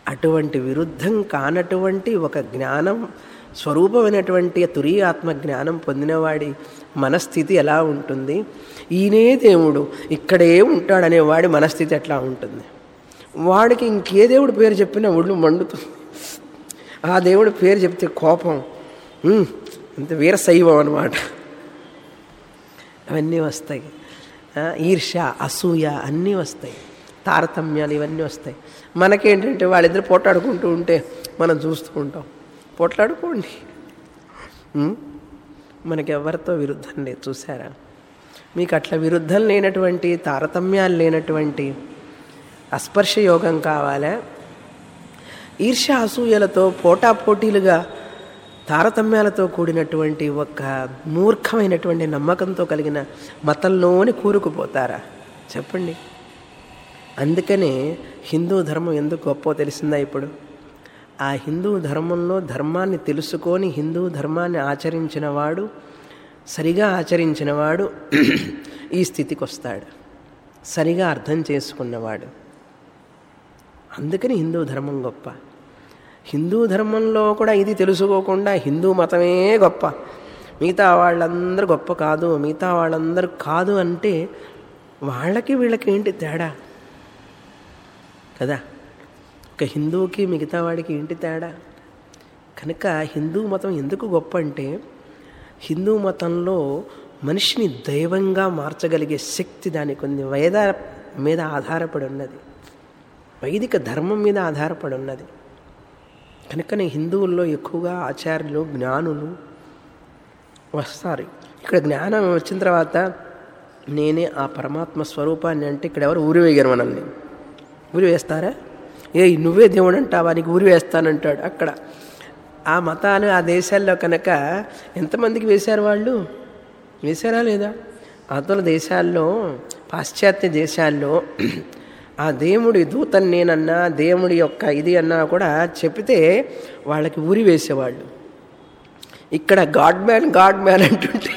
అటువంటి విరుద్ధం కానటువంటి ఒక జ్ఞానం స్వరూపమైనటువంటి తురీయాత్మ జ్ఞానం పొందినవాడి మనస్థితి ఎలా ఉంటుంది ఈయనే దేవుడు ఇక్కడే ఉంటాడనే వాడి మనస్థితి ఎట్లా ఉంటుంది వాడికి ఇంకే దేవుడి పేరు చెప్పినా ఒళ్ళు మండుతుంది ఆ దేవుడి పేరు చెప్తే కోపం ఉమ్, అంత వీరశైవం అనమాట అవన్నీ వస్తాయి ఆ, ఈర్ష్య అసూయ అన్నీ వస్తాయి తారతమ్యాలు ఇవన్నీ వస్తాయి మనకేంటంటే వాళ్ళిద్దరు పోట్లాడుకుంటూ ఉంటే మనం చూస్తూ ఉంటాం పోట్లాడుకోండి ఉమ్, మనకి ఎవరితో విరుద్ధం లేదు చూసారా మీకు అట్లా విరుద్ధం లేనటువంటి తారతమ్యాలు లేనటువంటి అస్పర్శ యోగం కావాలా ఈర్ష్య అసూయలతో పోటాపోటీలుగా తారతమ్యాలతో కూడినటువంటి ఒక మూర్ఖమైనటువంటి నమ్మకంతో కలిగిన మతంలోని కూరుకుపోతారా చెప్పండి అందుకనే హిందూ ధర్మం ఎందుకు గొప్పో తెలిసిందా ఇప్పుడు ఆ హిందూ ధర్మంలో ధర్మాన్ని తెలుసుకొని హిందూ ధర్మాన్ని ఆచరించిన వాడు సరిగా ఆచరించిన వాడు ఈ స్థితికి వస్తాడు సరిగా అర్థం చేసుకున్నవాడు అందుకని హిందూ ధర్మం గొప్ప హిందూ ధర్మంలో కూడా ఇది తెలుసుకోకుండా హిందూ మతమే గొప్ప మిగతా వాళ్ళందరూ గొప్ప కాదు మిగతా వాళ్ళందరూ కాదు అంటే వాళ్ళకి వీళ్ళకి ఏంటి తేడా కదా ఒక హిందువుకి మిగతా వాడికి ఏంటి తేడా కనుక హిందూ మతం ఎందుకు గొప్ప అంటే హిందూ మతంలో మనిషిని దైవంగా మార్చగలిగే శక్తి దానికి ఉంది వేద మీద ఆధారపడి ఉన్నది వైదిక ధర్మం మీద ఆధారపడి ఉన్నది కనుకనే హిందువుల్లో ఎక్కువగా ఆచార్యులు జ్ఞానులు వస్తారు ఇక్కడ జ్ఞానం వచ్చిన తర్వాత నేనే ఆ పరమాత్మ స్వరూపాన్ని అంటే ఇక్కడ ఎవరు ఊరి వేయరు మనల్ని ఊరి వేస్తారా ఏ నువ్వే దేవుడు అంటావా నీకు ఊరి వేస్తానంటాడు అక్కడ ఆ మతాలు ఆ దేశాల్లో కనుక ఎంతమందికి వేశారు వాళ్ళు వేశారా లేదా అతల దేశాల్లో పాశ్చాత్య దేశాల్లో ఆ దేవుడి దూతని నేనన్నా దేవుడి యొక్క ఇది అన్నా కూడా చెప్తే వాళ్ళకి ఊరి వేసేవాళ్ళు ఇక్కడ గాడ్ మ్యాన్ గాడ్ మ్యాన్ అంటుంటే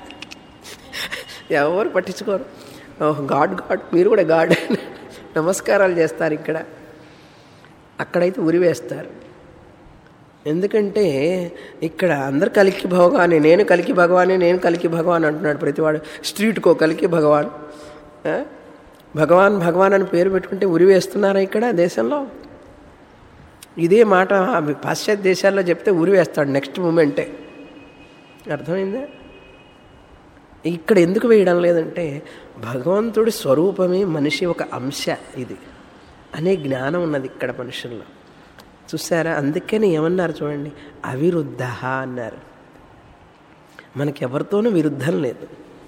ఎవరు పట్టించుకోరు ఓహ్ గాడ్ గాడ్ మీరు కూడా గాడ్ నమస్కారాలు చేస్తారు ఇక్కడ అక్కడైతే ఉరి వేస్తారు ఎందుకంటే ఇక్కడ అందరు కలికి భగవానే నేను కలికి భగవానే నేను కలికి భగవాన్ అంటున్నాడు ప్రతివాడు స్ట్రీట్కో కలికి భగవాన్ ఆ? భగవాన్ భగవాన్ అని పేరు పెట్టుకుంటే ఉరి వేస్తున్నారా ఇక్కడ దేశంలో ఇదే మాట పాశ్చాత్య దేశాల్లో చెప్తే ఉరి వేస్తాడు నెక్స్ట్ మూమెంటే అర్థమైందా ఇక్కడ ఎందుకు వేయడం లేదంటే భగవంతుడి స్వరూపమే మనిషి ఒక అంశ ఇది అనే జ్ఞానం ఉన్నది ఇక్కడ మనుషుల్లో చూసారా అందుకని ఏమన్నారు చూడండి అవిరుద్ధ అన్నారు మనకి ఎవరితోనూ విరుద్ధం లేదు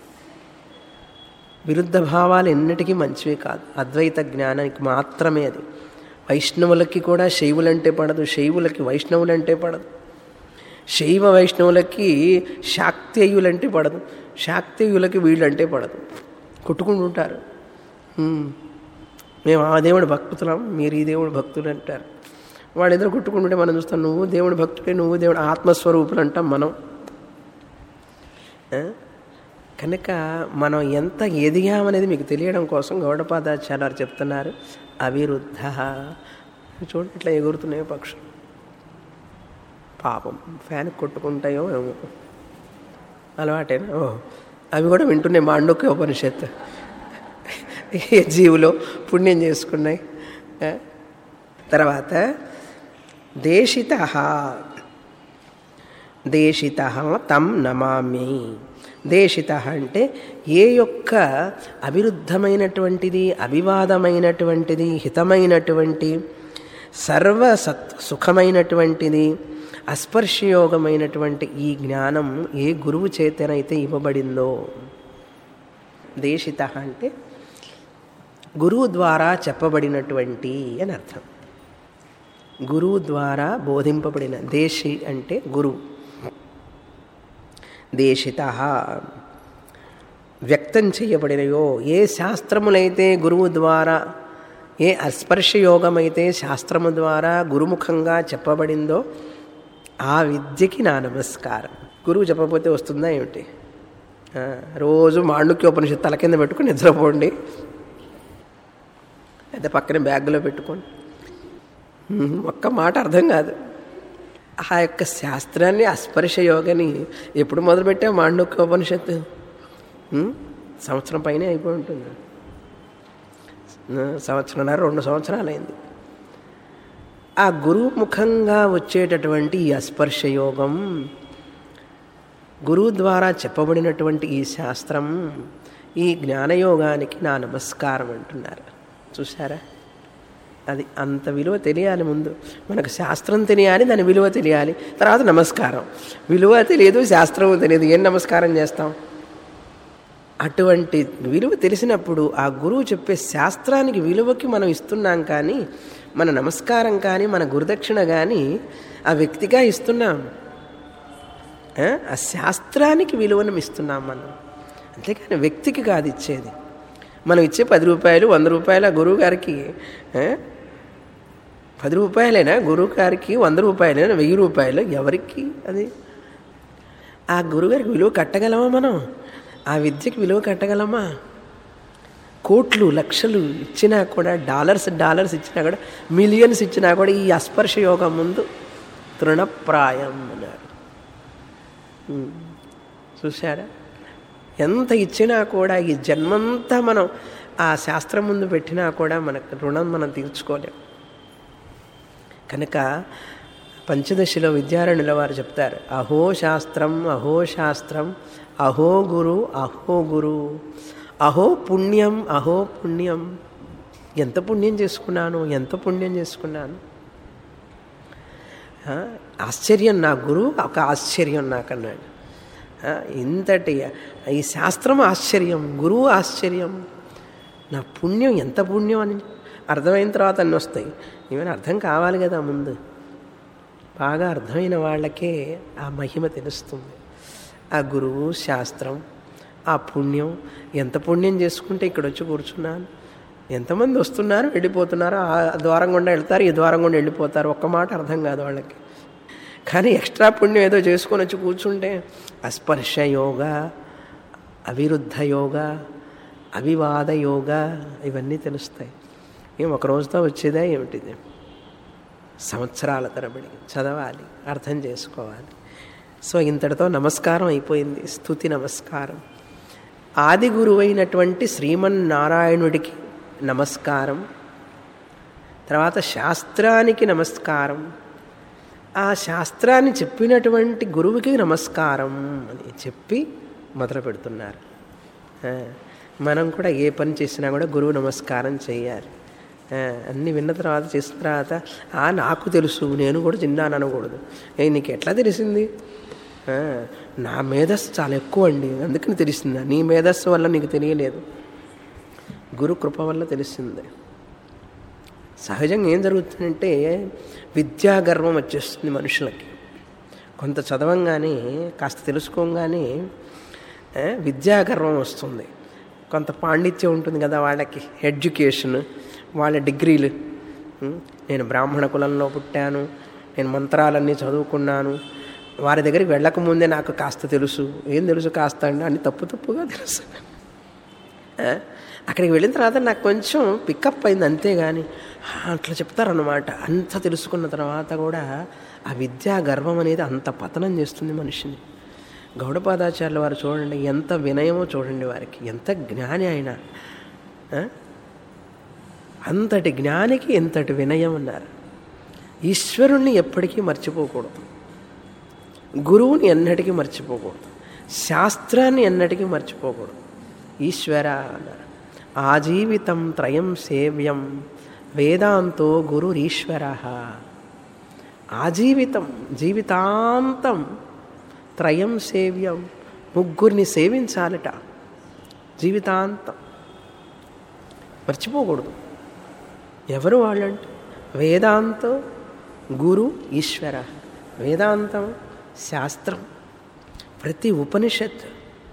విరుద్ధ భావాలు ఎన్నిటికీ మంచివి కాదు అద్వైత జ్ఞానానికి మాత్రమే అది వైష్ణవులకి కూడా శైవులంటే పడదు శైవులకి వైష్ణవులంటే పడదు శైవ వైష్ణవులకి శాక్తేయులంటే పడదు శాక్తేయులకి వీళ్ళంటే పడదు కొట్టుకుంటుంటారు "ఉమ్, మేము ఆ దేవుడి భక్తులం మీరు ఈ దేవుడి భక్తులు అంటారు వాళ్ళిద్దరు కొట్టుకుంటుంటే మనం చూస్తాం నువ్వు దేవుడి భక్తుడే నువ్వు దేవుడు ఆత్మస్వరూపులు అంటాం మనం ఆ? కనుక మనం ఎంత ఎదిగామనేది మీకు తెలియడం కోసం గౌడపాదాచార్యాలు చెప్తున్నారు అవిరుద్ధ చూడండి ఇట్లా ఎగురుతున్నాయో పక్షులు పాపం ఫ్యాన్ కొట్టుకుంటాయో ఏమో అలవాటేనా ఓ అవి కూడా వింటున్నాయి మాండుక్య ఉపనిషత్తు ఏ జీవులో పుణ్యం చేసుకున్నాయి ఆ? తర్వాత దేశిత దేశిత తం నమామి దేశిత అంటే ఏ యొక్క అవిరుద్ధమైనటువంటిది అవివాదమైనటువంటిది హితమైనటువంటి సర్వ సత్ సుఖమైనటువంటిది అస్పర్శయోగమైనటువంటి ఈ జ్ఞానం ఏ గురువు చేతనైతే ఇవ్వబడిందో దేశిత అంటే గురువు ద్వారా చెప్పబడినటువంటి అని అర్థం గురువు ద్వారా బోధింపబడిన దేశి అంటే గురువు దేశిత వ్యక్తం చేయబడినయో ఏ శాస్త్రములైతే గురువు ద్వారా ఏ అస్పర్శయోగమైతే శాస్త్రము ద్వారా గురుముఖంగా చెప్పబడిందో ఆ విద్యకి నా నమస్కారం గురువు చెప్పకపోతే వస్తుందా ఏమిటి ఆ, రోజు మాండుక్యోపనిషత్తు తల కింద పెట్టుకుని నిద్రపోండి అయితే పక్కన బ్యాగ్లో పెట్టుకోండి ఉమ్, ఒక్క మాట అర్థం కాదు ఆ యొక్క శాస్త్రాన్ని అస్పర్శ యోగని ఎప్పుడు మొదలుపెట్టా మాండూక్యోపనిషత్తు ఉమ్, సంవత్సరం పైనే అయిపోయి ఉంటుంది ఆ, సంవత్సరంన్నర రెండు సంవత్సరాలు అయింది ఆ గురువు ముఖంగా వచ్చేటటువంటి ఈ అస్పర్శ యోగం గురువు ద్వారా చెప్పబడినటువంటి ఈ శాస్త్రం ఈ జ్ఞానయోగానికి నా నమస్కారం అంటున్నారు చూసారా అది అంత విలువ తెలియాలి ముందు మనకు శాస్త్రం తెలియాలి దాని విలువ తెలియాలి తర్వాత నమస్కారం విలువ తెలియదు శాస్త్రము తెలియదు ఏం నమస్కారం చేస్తాం అటువంటి విలువ తెలిసినప్పుడు ఆ గురువు చెప్పే శాస్త్రానికి విలువకి మనం ఇస్తున్నాం కానీ మన నమస్కారం కానీ మన గురుదక్షిణ కానీ ఆ వ్యక్తిగా ఇస్తున్నాం ఆ? ఆ శాస్త్రానికి విలువను ఇస్తున్నాం మనం అంతేకాని వ్యక్తికి కాదు ఇచ్చేది మనం ఇచ్చే పది రూపాయలు వంద రూపాయల గురువు గారికి ఆ? పది రూపాయలైనా గురువు గారికి వంద రూపాయలైనా వెయ్యి రూపాయలు ఎవరికి అది ఆ గురువుగారికి విలువ కట్టగలమా మనం ఆ విద్యకి విలువ కట్టగలమా కోట్లు లక్షలు ఇచ్చినా కూడా డాలర్స్ డాలర్స్ ఇచ్చినా కూడా మిలియన్స్ ఇచ్చినా కూడా ఈ అస్పర్శ యోగం ముందు తృణప్రాయం అన్నారు ఉమ్. చూశారా ఎంత ఇచ్చినా కూడా ఈ జన్మంతా మనం ఆ శాస్త్రం ముందు పెట్టినా కూడా మనకు రుణం మనం తీర్చుకోలేం కనుక పంచదశలో విద్యారణుల వారు చెప్తారు అహో శాస్త్రం అహో శాస్త్రం అహో గురు అహో గురు అహో పుణ్యం అహో పుణ్యం ఎంత పుణ్యం చేసుకున్నాను ఎంత పుణ్యం చేసుకున్నాను ఆ, ఆశ్చర్యం నా గురువు ఒక ఆశ్చర్యం నాకన్నాడు ఆ, ఇంతటి ఈ శాస్త్రం ఆశ్చర్యం గురువు ఆశ్చర్యం నా పుణ్యం ఎంత పుణ్యం అని అర్థమైన తర్వాత అన్నీ వస్తాయి ఏమైనా అర్థం కావాలి కదా ముందు బాగా అర్థమైన వాళ్ళకే ఆ మహిమ తెలుస్తుంది ఆ గురువు శాస్త్రం ఆ పుణ్యం ఎంత పుణ్యం చేసుకుంటే ఇక్కడ వచ్చి కూర్చున్నాను ఎంతమంది వస్తున్నారు వెళ్ళిపోతున్నారు ఆ ద్వారం గుండా వెళ్తారు ఈ ద్వారం గుండా వెళ్ళిపోతారు ఒక్క మాట అర్థం కాదు వాళ్ళకి కానీ ఎక్స్ట్రా పుణ్యం ఏదో చేసుకొని వచ్చి కూర్చుంటే అస్పర్శ యోగ అవిరుద్ధ యోగ అవివాద యోగ ఇవన్నీ తెలుస్తాయి ఏం ఒక రోజుతో వచ్చేదా ఏమిటిది సంవత్సరాల తరబడి చదవాలి అర్థం చేసుకోవాలి సో ఇంతటితో నమస్కారం అయిపోయింది స్థుతి నమస్కారం ఆది గురువైనటువంటి శ్రీమన్నారాయణుడికి నమస్కారం తర్వాత శాస్త్రానికి నమస్కారం ఆ శాస్త్రాన్ని చెప్పినటువంటి గురువుకి నమస్కారం అని చెప్పి మొదలు పెడుతున్నారు ఆ, మనం కూడా ఏ పని చేసినా కూడా గురువు నమస్కారం చేయాలి ఆ, అన్నీ విన్న తర్వాత చేసిన తర్వాత ఆ నాకు తెలుసు నేను కూడా తిన్నాను అనకూడదు ఏ నీకు ఎట్లా తెలిసింది ఆ, నా మేధస్సు చాలా ఎక్కువ అండి అందుకని తెలిసిందా నీ మేధస్సు వల్ల నీకు తెలియలేదు గురు కృప వల్ల తెలిసింది సహజంగా ఏం జరుగుతుందంటే విద్యాగర్వం వచ్చేస్తుంది మనుషులకి కొంత చదవంగానే కాస్త తెలుసుకోగానే ఆ, విద్యాగర్వం వస్తుంది కొంత పాండిత్యం ఉంటుంది కదా వాళ్ళకి ఎడ్యుకేషన్ వాళ్ళ డిగ్రీలు ఉం, నేను బ్రాహ్మణ కులంలో పుట్టాను నేను మంత్రాలన్నీ చదువుకున్నాను వారి దగ్గరికి వెళ్ళకముందే నాకు కాస్త తెలుసు ఏం తెలుసు కాస్త అంటే అన్ని తప్పు తప్పుగా తెలుసు ఆ, అక్కడికి వెళ్ళిన తర్వాత నాకు కొంచెం పికప్ అయింది అంతేగాని ఆ, అట్లా చెప్తారన్నమాట అంత తెలుసుకున్న తర్వాత కూడా ఆ విద్యా గర్వం అనేది అంత పతనం చేస్తుంది మనిషిని గౌడపాదాచార్యుల వారు చూడండి ఎంత వినయమో చూడండి వారికి ఎంత జ్ఞాని ఆయన ఆ? అంతటి జ్ఞానికి ఎంతటి వినయం ఉన్నారు ఈశ్వరుణ్ణి ఎప్పటికీ మర్చిపోకూడదు గురువుని ఎన్నటికీ మర్చిపోకూడదు శాస్త్రాన్ని ఎన్నటికీ మర్చిపోకూడదు ఈశ్వర అన్నారు ఆజీవితం త్రయం సేవ్యం వేదాంతో గురురీశ్వర ఆజీవితం జీవితాంతం త్రయం సేవ్యం ముగ్గురిని సేవించాలట జీవితాంతం మర్చిపోకూడదు ఎవరు వాళ్ళంటే వేదాంతం గురు ఈశ్వర వేదాంతం శాస్త్రం ప్రతి ఉపనిషత్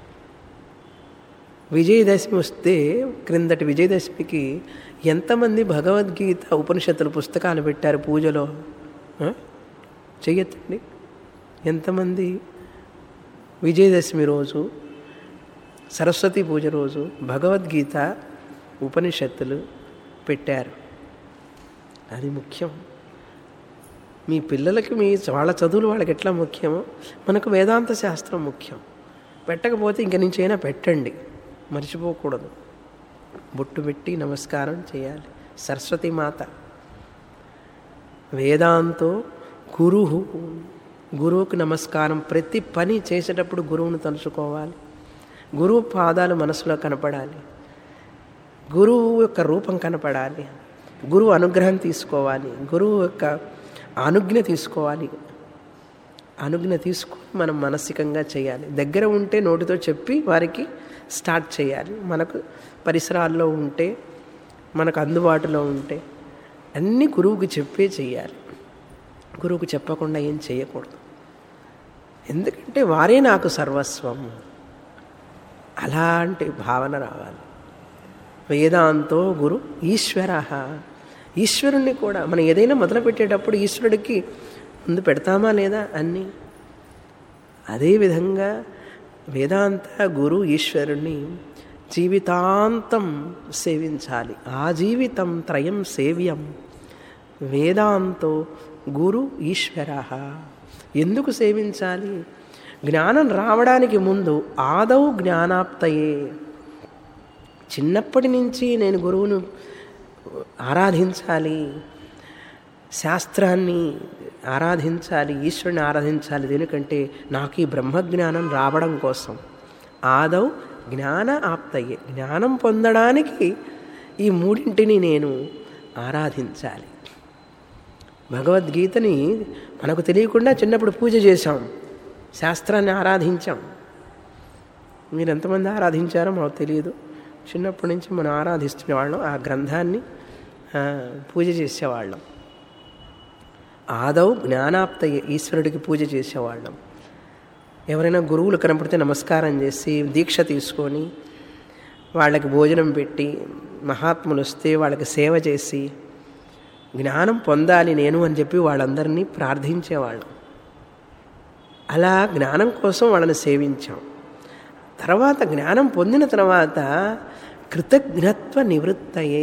విజయదశమి వస్తే క్రిందటి విజయదశమికి ఎంతమంది భగవద్గీత ఉపనిషత్తుల పుస్తకాలు పెట్టారు పూజలో ఆ? చెయ్యొద్దండి ఎంతమంది విజయదశమి రోజు సరస్వతి పూజ రోజు భగవద్గీత ఉపనిషత్తులు పెట్టారు అది ముఖ్యం మీ పిల్లలకి మీ వాళ్ళ చదువులు వాళ్ళకి ఎట్లా ముఖ్యమో మనకు వేదాంత శాస్త్రం ముఖ్యం పెట్టకపోతే ఇంక నుంచి అయినా పెట్టండి మర్చిపోకూడదు బొట్టు పెట్టి నమస్కారం చేయాలి సరస్వతి మాత వేదాంతో గురు గురువుకి నమస్కారం ప్రతి పని చేసేటప్పుడు గురువును తలుచుకోవాలి గురువు పాదాలు మనసులో కనపడాలి గురువు యొక్క రూపం కనపడాలి గురువు అనుగ్రహం తీసుకోవాలి గురువు యొక్క అనుజ్ఞ తీసుకోవాలి అనుజ్ఞ తీసుకొని మనం మానసికంగా చేయాలి దగ్గర ఉంటే నోటితో చెప్పి వారికి స్టార్ట్ చేయాలి మనకు పరిసరాల్లో ఉంటే మనకు అందుబాటులో ఉంటే అన్నీ గురువుకి చెప్పే చేయాలి గురువుకు చెప్పకుండా ఏం చేయకూడదు ఎందుకంటే వారే నాకు సర్వస్వం అలాంటి భావన రావాలి వేదాంతో గురు ఈశ్వర ఈశ్వరుణ్ణి కూడా మనం ఏదైనా మొదలుపెట్టేటప్పుడు ఈశ్వరుడికి ముందు పెడతామా లేదా అన్నీ అదేవిధంగా వేదాంత గురు ఈశ్వరుణ్ణి జీవితాంతం సేవించాలి ఆ జీవితం త్రయం సేవ్యం వేదాంతో గురు ఈశ్వర ఎందుకు సేవించాలి జ్ఞానం రావడానికి ముందు ఆదౌ జ్ఞానాప్తయే చిన్నప్పటి నుంచి నేను గురువును ఆరాధించాలి శాస్త్రాన్ని ఆరాధించాలి ఈశ్వరుని ఆరాధించాలి దేనికంటే నాకు ఈ బ్రహ్మజ్ఞానం రావడం కోసం ఆదౌ జ్ఞాన ఆప్తయ్యే జ్ఞానం పొందడానికి ఈ మూడింటిని నేను ఆరాధించాలి భగవద్గీతని మనకు తెలియకుండా చిన్నప్పుడు పూజ చేశాం శాస్త్రాన్ని ఆరాధించాం మీరు ఎంతమంది ఆరాధించారో మాకు తెలియదు చిన్నప్పటి నుంచి మనం ఆరాధిస్తున్నవాళ్ళం ఆ గ్రంథాన్ని పూజ చేసేవాళ్ళం ఆదౌ జ్ఞానాప్త ఈశ్వరుడికి పూజ చేసేవాళ్ళం ఎవరైనా గురువులు కనపడితే నమస్కారం చేసి దీక్ష తీసుకొని వాళ్ళకి భోజనం పెట్టి మహాత్ములు వస్తే వాళ్ళకి సేవ చేసి జ్ఞానం పొందాలి నేను అని చెప్పి వాళ్ళందరినీ ప్రార్థించేవాళ్ళం అలా జ్ఞానం కోసం వాళ్ళని సేవించాం తర్వాత జ్ఞానం పొందిన తర్వాత కృతజ్ఞత్వ నివృత్తయే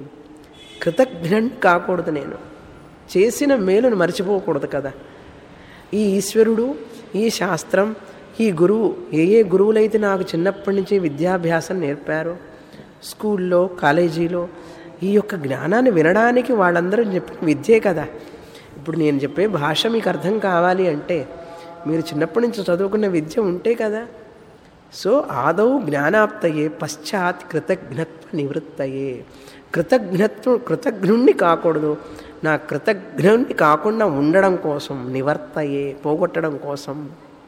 కృతజ్ఞం కాకూడదు నేను చేసిన మేలును మర్చిపోకూడదు కదా ఈ ఈశ్వరుడు ఈ శాస్త్రం ఈ గురువు ఏ ఏ గురువులైతే నాకు చిన్నప్పటి నుంచి విద్యాభ్యాసం నేర్పారో స్కూల్లో కాలేజీలో ఈ యొక్క జ్ఞానాన్ని వినడానికి వాళ్ళందరూ చెప్పిన విద్యే కదా ఇప్పుడు నేను చెప్పే భాష మీకు అర్థం కావాలి అంటే మీరు చిన్నప్పటి నుంచి చదువుకున్న విద్య ఉంటే కదా సో ఆదౌ జ్ఞానాప్తయే పశ్చాత్ కృతజ్ఞత్వ నివృత్తయే కృతజ్ఞత్వం కృతజ్ఞుణ్ణి కాకూడదు నా కృతజ్ఞుణ్ణి కాకుండా ఉండడం కోసం నివర్తయే పోగొట్టడం కోసం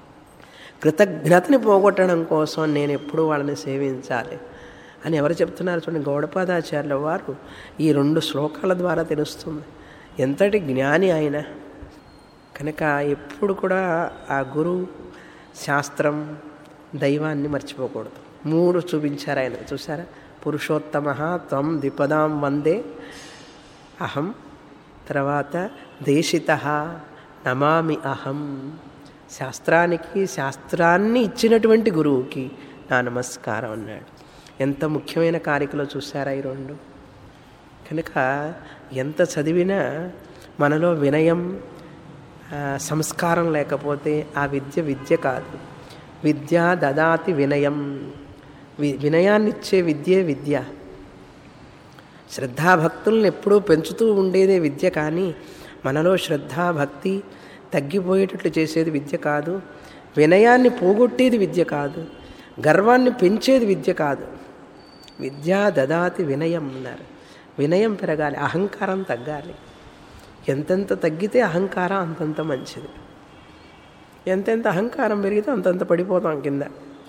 కృతజ్ఞతని పోగొట్టడం కోసం నేను ఎప్పుడు వాళ్ళని సేవించాలి అని ఎవరు చెప్తున్నారు చూడండి గౌడపాదాచార్యుల వారు ఈ రెండు శ్లోకాల ద్వారా తెలుస్తుంది ఎంతటి జ్ఞాని ఆయన కనుక ఎప్పుడు కూడా ఆ గురువు శాస్త్రం దైవాన్ని మర్చిపోకూడదు మూడు చూపించారు ఆయన చూసారా పురుషోత్తమ త్వం ద్విపదాం వందే అహం తర్వాత దేశిత నమామి అహం శాస్త్రానికి శాస్త్రాన్ని ఇచ్చినటువంటి గురువుకి నా నమస్కారం అన్నాడు ఎంత ముఖ్యమైన కారికలో చూసారా ఈ రెండు కనుక ఎంత చదివినా మనలో వినయం సంస్కారం లేకపోతే ఆ విద్య విద్య కాదు విద్య దదాతి వినయం వి వినయాన్నిచ్చే విద్యే విద్య శ్రద్ధాభక్తులను ఎప్పుడూ పెంచుతూ ఉండేదే విద్య కానీ మనలో శ్రద్ధాభక్తి తగ్గిపోయేటట్లు చేసేది విద్య కాదు వినయాన్ని పోగొట్టేది విద్య కాదు గర్వాన్ని పెంచేది విద్య కాదు విద్యా దదాతి వినయం అన్నారు వినయం పెరగాలి అహంకారం తగ్గాలి ఎంతెంత తగ్గితే అహంకారం అంతంత మంచిది ఎంతెంత అహంకారం పెరిగితే అంతంత పడిపోతాం కింద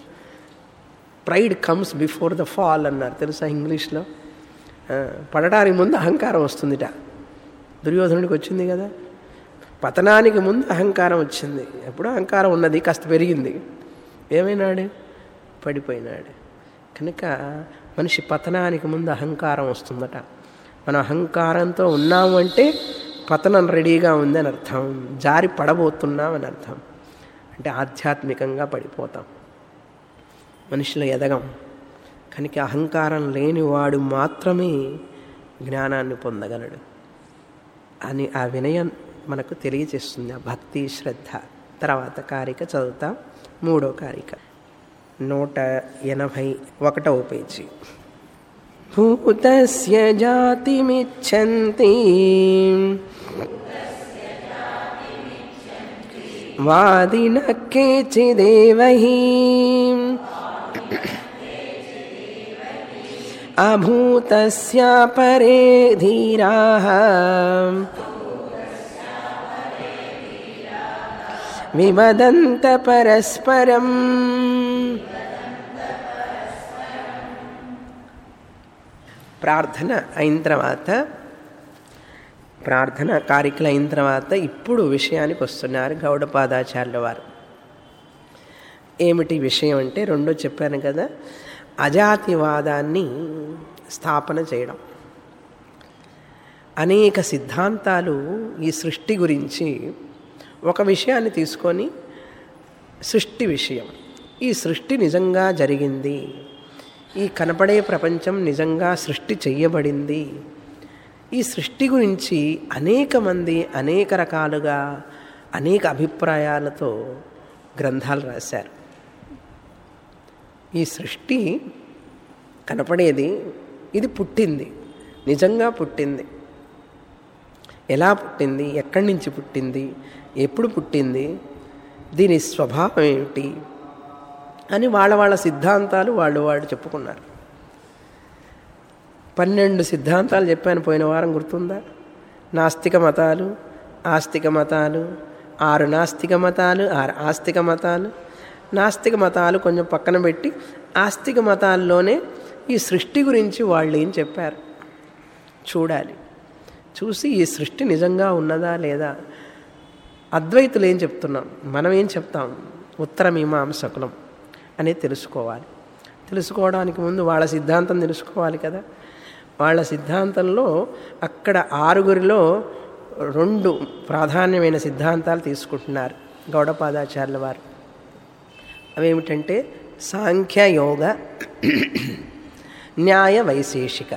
pride comes before the fall అన్నారు తెలుసా ఇంగ్లీష్లో పడటానికి ముందు అహంకారం వస్తుందిట దుర్యోధనుడికి వచ్చింది కదా పతనానికి ముందు అహంకారం వచ్చింది ఎప్పుడు అహంకారం ఉన్నది కాస్త పెరిగింది ఏమైనాడు పడిపోయినాడు కనుక మనిషి పతనానికి ముందు అహంకారం వస్తుందట మనం అహంకారంతో ఉన్నాము అంటే పతనం రెడీగా ఉందని అర్థం జారి పడబోతున్నాం అని అర్థం అంటే ఆధ్యాత్మికంగా పడిపోతాం మనిషిలో ఎదగం కనుక అహంకారం లేనివాడు మాత్రమే జ్ఞానాన్ని పొందగలడు అని ఆ వినయం మనకు తెలియజేస్తుంది ఆ భక్తి శ్రద్ధ తర్వాత కారిక చదువుతాం మూడో కారిక నూట ఎనభై ఒకటవ పేజీ భూతస్య జాతిమిచ్చంతి వాదిన కేచిదేవ అభూతస్య పరే ధీరాः వివదంత పరస్పరం ప్రార్థన అయిన తర్వాత ప్రార్థన కారికలు అయిన తర్వాత ఇప్పుడు విషయానికి వస్తున్నారు గౌడపాదాచార్యుల వారు ఏమిటి విషయం అంటే రెండో చెప్పాను కదా అజాతివాదాన్ని స్థాపన చేయడం అనేక సిద్ధాంతాలు ఈ సృష్టి గురించి ఒక విషయాన్ని తీసుకొని సృష్టి విషయం ఈ సృష్టి నిజంగా జరిగింది ఈ కనపడే ప్రపంచం నిజంగా సృష్టి చెయ్యబడింది ఈ సృష్టి గురించి అనేక మంది అనేక రకాలుగా అనేక అభిప్రాయాలతో గ్రంథాలు రాశారు ఈ సృష్టి కనపడేది ఇది పుట్టింది నిజంగా పుట్టింది ఎలా పుట్టింది ఎక్కడి నుంచి పుట్టింది ఎప్పుడు పుట్టింది దీని స్వభావం ఏమిటి అని వాళ్ళ వాళ్ళ సిద్ధాంతాలు వాళ్ళు వాళ్ళు చెప్పుకున్నారు పన్నెండు సిద్ధాంతాలు చెప్పాను పోయిన వారం గుర్తుందా నాస్తిక మతాలు ఆస్తిక మతాలు ఆరు నాస్తిక మతాలు ఆరు ఆస్తిక మతాలు నాస్తిక మతాలు కొంచెం పక్కన పెట్టి ఆస్తిక మతాల్లోనే ఈ సృష్టి గురించి వాళ్ళు ఏం చెప్పారు చూడాలి చూసి ఈ సృష్టి నిజంగా ఉన్నదా లేదా అద్వైతులు ఏం చెప్తున్నాం మనం ఏం చెప్తాం ఉత్తర మీమాంసకులం అనేది తెలుసుకోవాలి తెలుసుకోవడానికి ముందు వాళ్ళ సిద్ధాంతం తెలుసుకోవాలి కదా వాళ్ళ సిద్ధాంతంలో అక్కడ ఆరుగురిలో రెండు ప్రాధాన్యమైన సిద్ధాంతాలు తీసుకుంటున్నారు గౌడపాదాచార్యుల వారు అవేమిటంటే సాంఖ్యయోగ న్యాయ వైశేషిక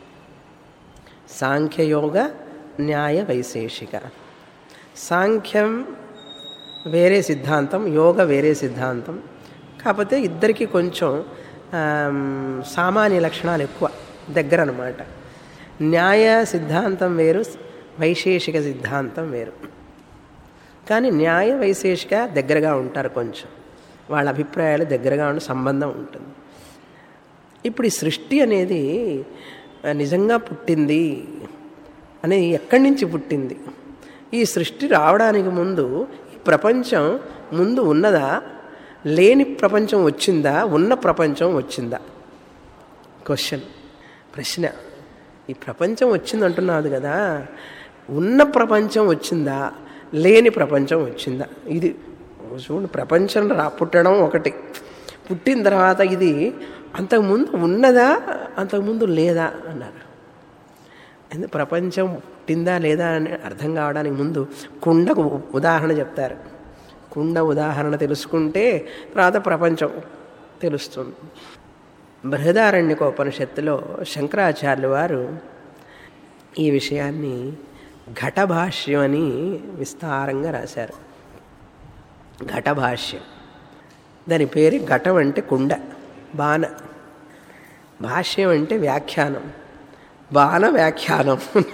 సాంఖ్యయోగ న్యాయ వైశేషిక సాంఖ్యం వేరే సిద్ధాంతం యోగ వేరే సిద్ధాంతం కాకపోతే ఇద్దరికి కొంచెం సామాన్య లక్షణాలు ఎక్కువ దగ్గర అనమాట న్యాయ సిద్ధాంతం వేరు వైశేషిక సిద్ధాంతం వేరు కానీ న్యాయ వైశేషిక దగ్గరగా ఉంటారు కొంచెం వాళ్ళ అభిప్రాయాలు దగ్గరగా ఉండే సంబంధం ఉంటుంది ఇప్పుడు ఈ సృష్టి అనేది నిజంగా పుట్టింది అనేది ఎక్కడి నుంచి పుట్టింది ఈ సృష్టి రావడానికి ముందు ఈ ప్రపంచం ముందు ఉన్నదా లేని ప్రపంచం వచ్చిందా ఉన్న ప్రపంచం వచ్చిందా క్వశ్చన్ ప్రశ్న ఈ ప్రపంచం వచ్చింది అంటున్నాదు కదా ఉన్న ప్రపంచం వచ్చిందా లేని ప్రపంచం వచ్చిందా ఇది చూడు ప్రపంచం రా పుట్టడం ఒకటి పుట్టిన తర్వాత ఇది అంతకుముందు ఉన్నదా అంతకుముందు లేదా అన్నారు ఎందుకు ప్రపంచం పుట్టిందా లేదా అని అర్థం కావడానికి ముందు కుండకు ఉదాహరణ చెప్తారు కుండ ఉదాహరణ తెలుసుకుంటే తర్వాత ప్రపంచం తెలుస్తుంది బృహదారణ్యకోపనిషత్తులో శంకరాచార్యులు వారు ఈ విషయాన్ని ఘటభాష్యం అని విస్తారంగా రాశారు ఘటభాష్యం దాని పేరు ఘటం అంటే కుండ బాణ భాష్యం అంటే వ్యాఖ్యానం బాణ వ్యాఖ్యానం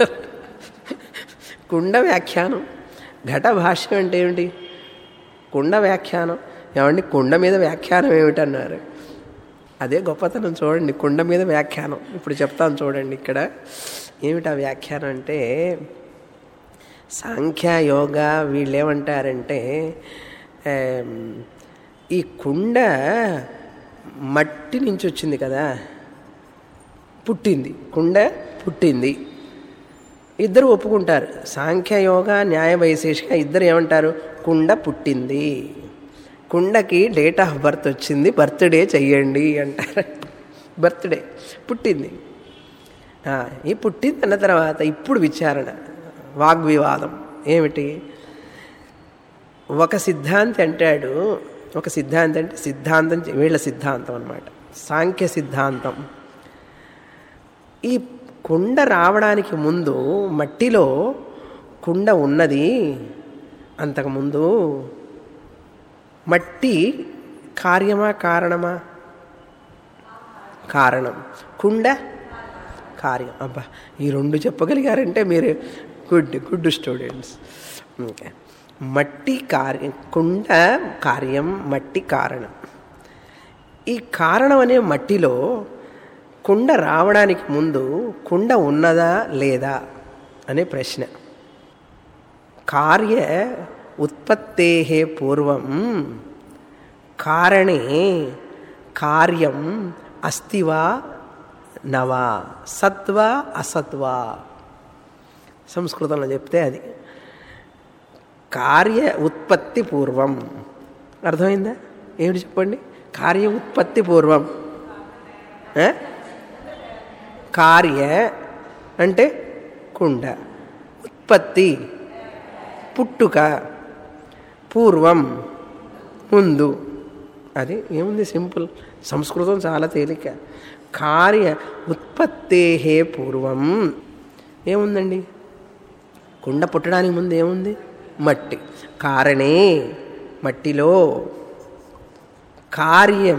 కుండ వ్యాఖ్యానం ఘట భాష్యం అంటే ఏమిటి కుండ వ్యాఖ్యానం ఏమండి కుండ మీద వ్యాఖ్యానం ఏమిటన్నారు అదే గొప్పతనం చూడండి కుండ మీద వ్యాఖ్యానం ఇప్పుడు చెప్తాను చూడండి ఇక్కడ ఏమిటా వ్యాఖ్యానం అంటే సాంఖ్య యోగ వీళ్ళు ఏమంటారంటే ఈ కుండ మట్టి నుంచి వచ్చింది కదా పుట్టింది కుండ పుట్టింది ఇద్దరు ఒప్పుకుంటారు సాంఖ్యయోగ న్యాయ వైశేషిక ఇద్దరు ఏమంటారు కుండ పుట్టింది కుండకి డేట్ ఆఫ్ బర్త్ వచ్చింది బర్త్డే చెయ్యండి అంటారు బర్త్డే పుట్టింది ఈ పుట్టింది అన్న తర్వాత ఇప్పుడు విచారణ వాగ్వివాదం ఏమిటి ఒక సిద్ధాంతి అంటాడు ఒక సిద్ధాంతి అంటే సిద్ధాంతం వీళ్ళ సిద్ధాంతం అనమాట సాంఖ్య సిద్ధాంతం ఈ కుండ రావడానికి ముందు మట్టిలో కుండ ఉన్నది అంతకుముందు మట్టి కార్యమా కారణమా కారణం కుండ కార్యం అబ్బా ఈ రెండు చెప్పగలిగారంటే మీరు గుడ్ గుడ్ స్టూడెంట్స్ ఓకే మట్టి కార్యం కుండ కార్యం మట్టి కారణం ఈ కారణం అనే మట్టిలో కుండ రావడానికి ముందు కుండ ఉన్నదా లేదా అనే ప్రశ్న కార్య ఉత్పత్తే పూర్వం కారణే కార్యం అస్తివా నవా సత్వా అసత్వా సంస్కృతంలో చెప్తే అది కార్య ఉత్పత్తి పూర్వం అర్థమైందా ఏమిటి చెప్పండి కార్య ఉత్పత్తి పూర్వం ఆ? కార్య అంటే కుండ ఉత్పత్తి పుట్టుక పూర్వం ముందు అది ఏముంది సింపుల్ సంస్కృతం చాలా తేలిక కార్య ఉత్పత్తే పూర్వం ఏముందండి కుండ పుట్టడానికి ముందు ఏముంది మట్టి కారణే మట్టిలో కార్యం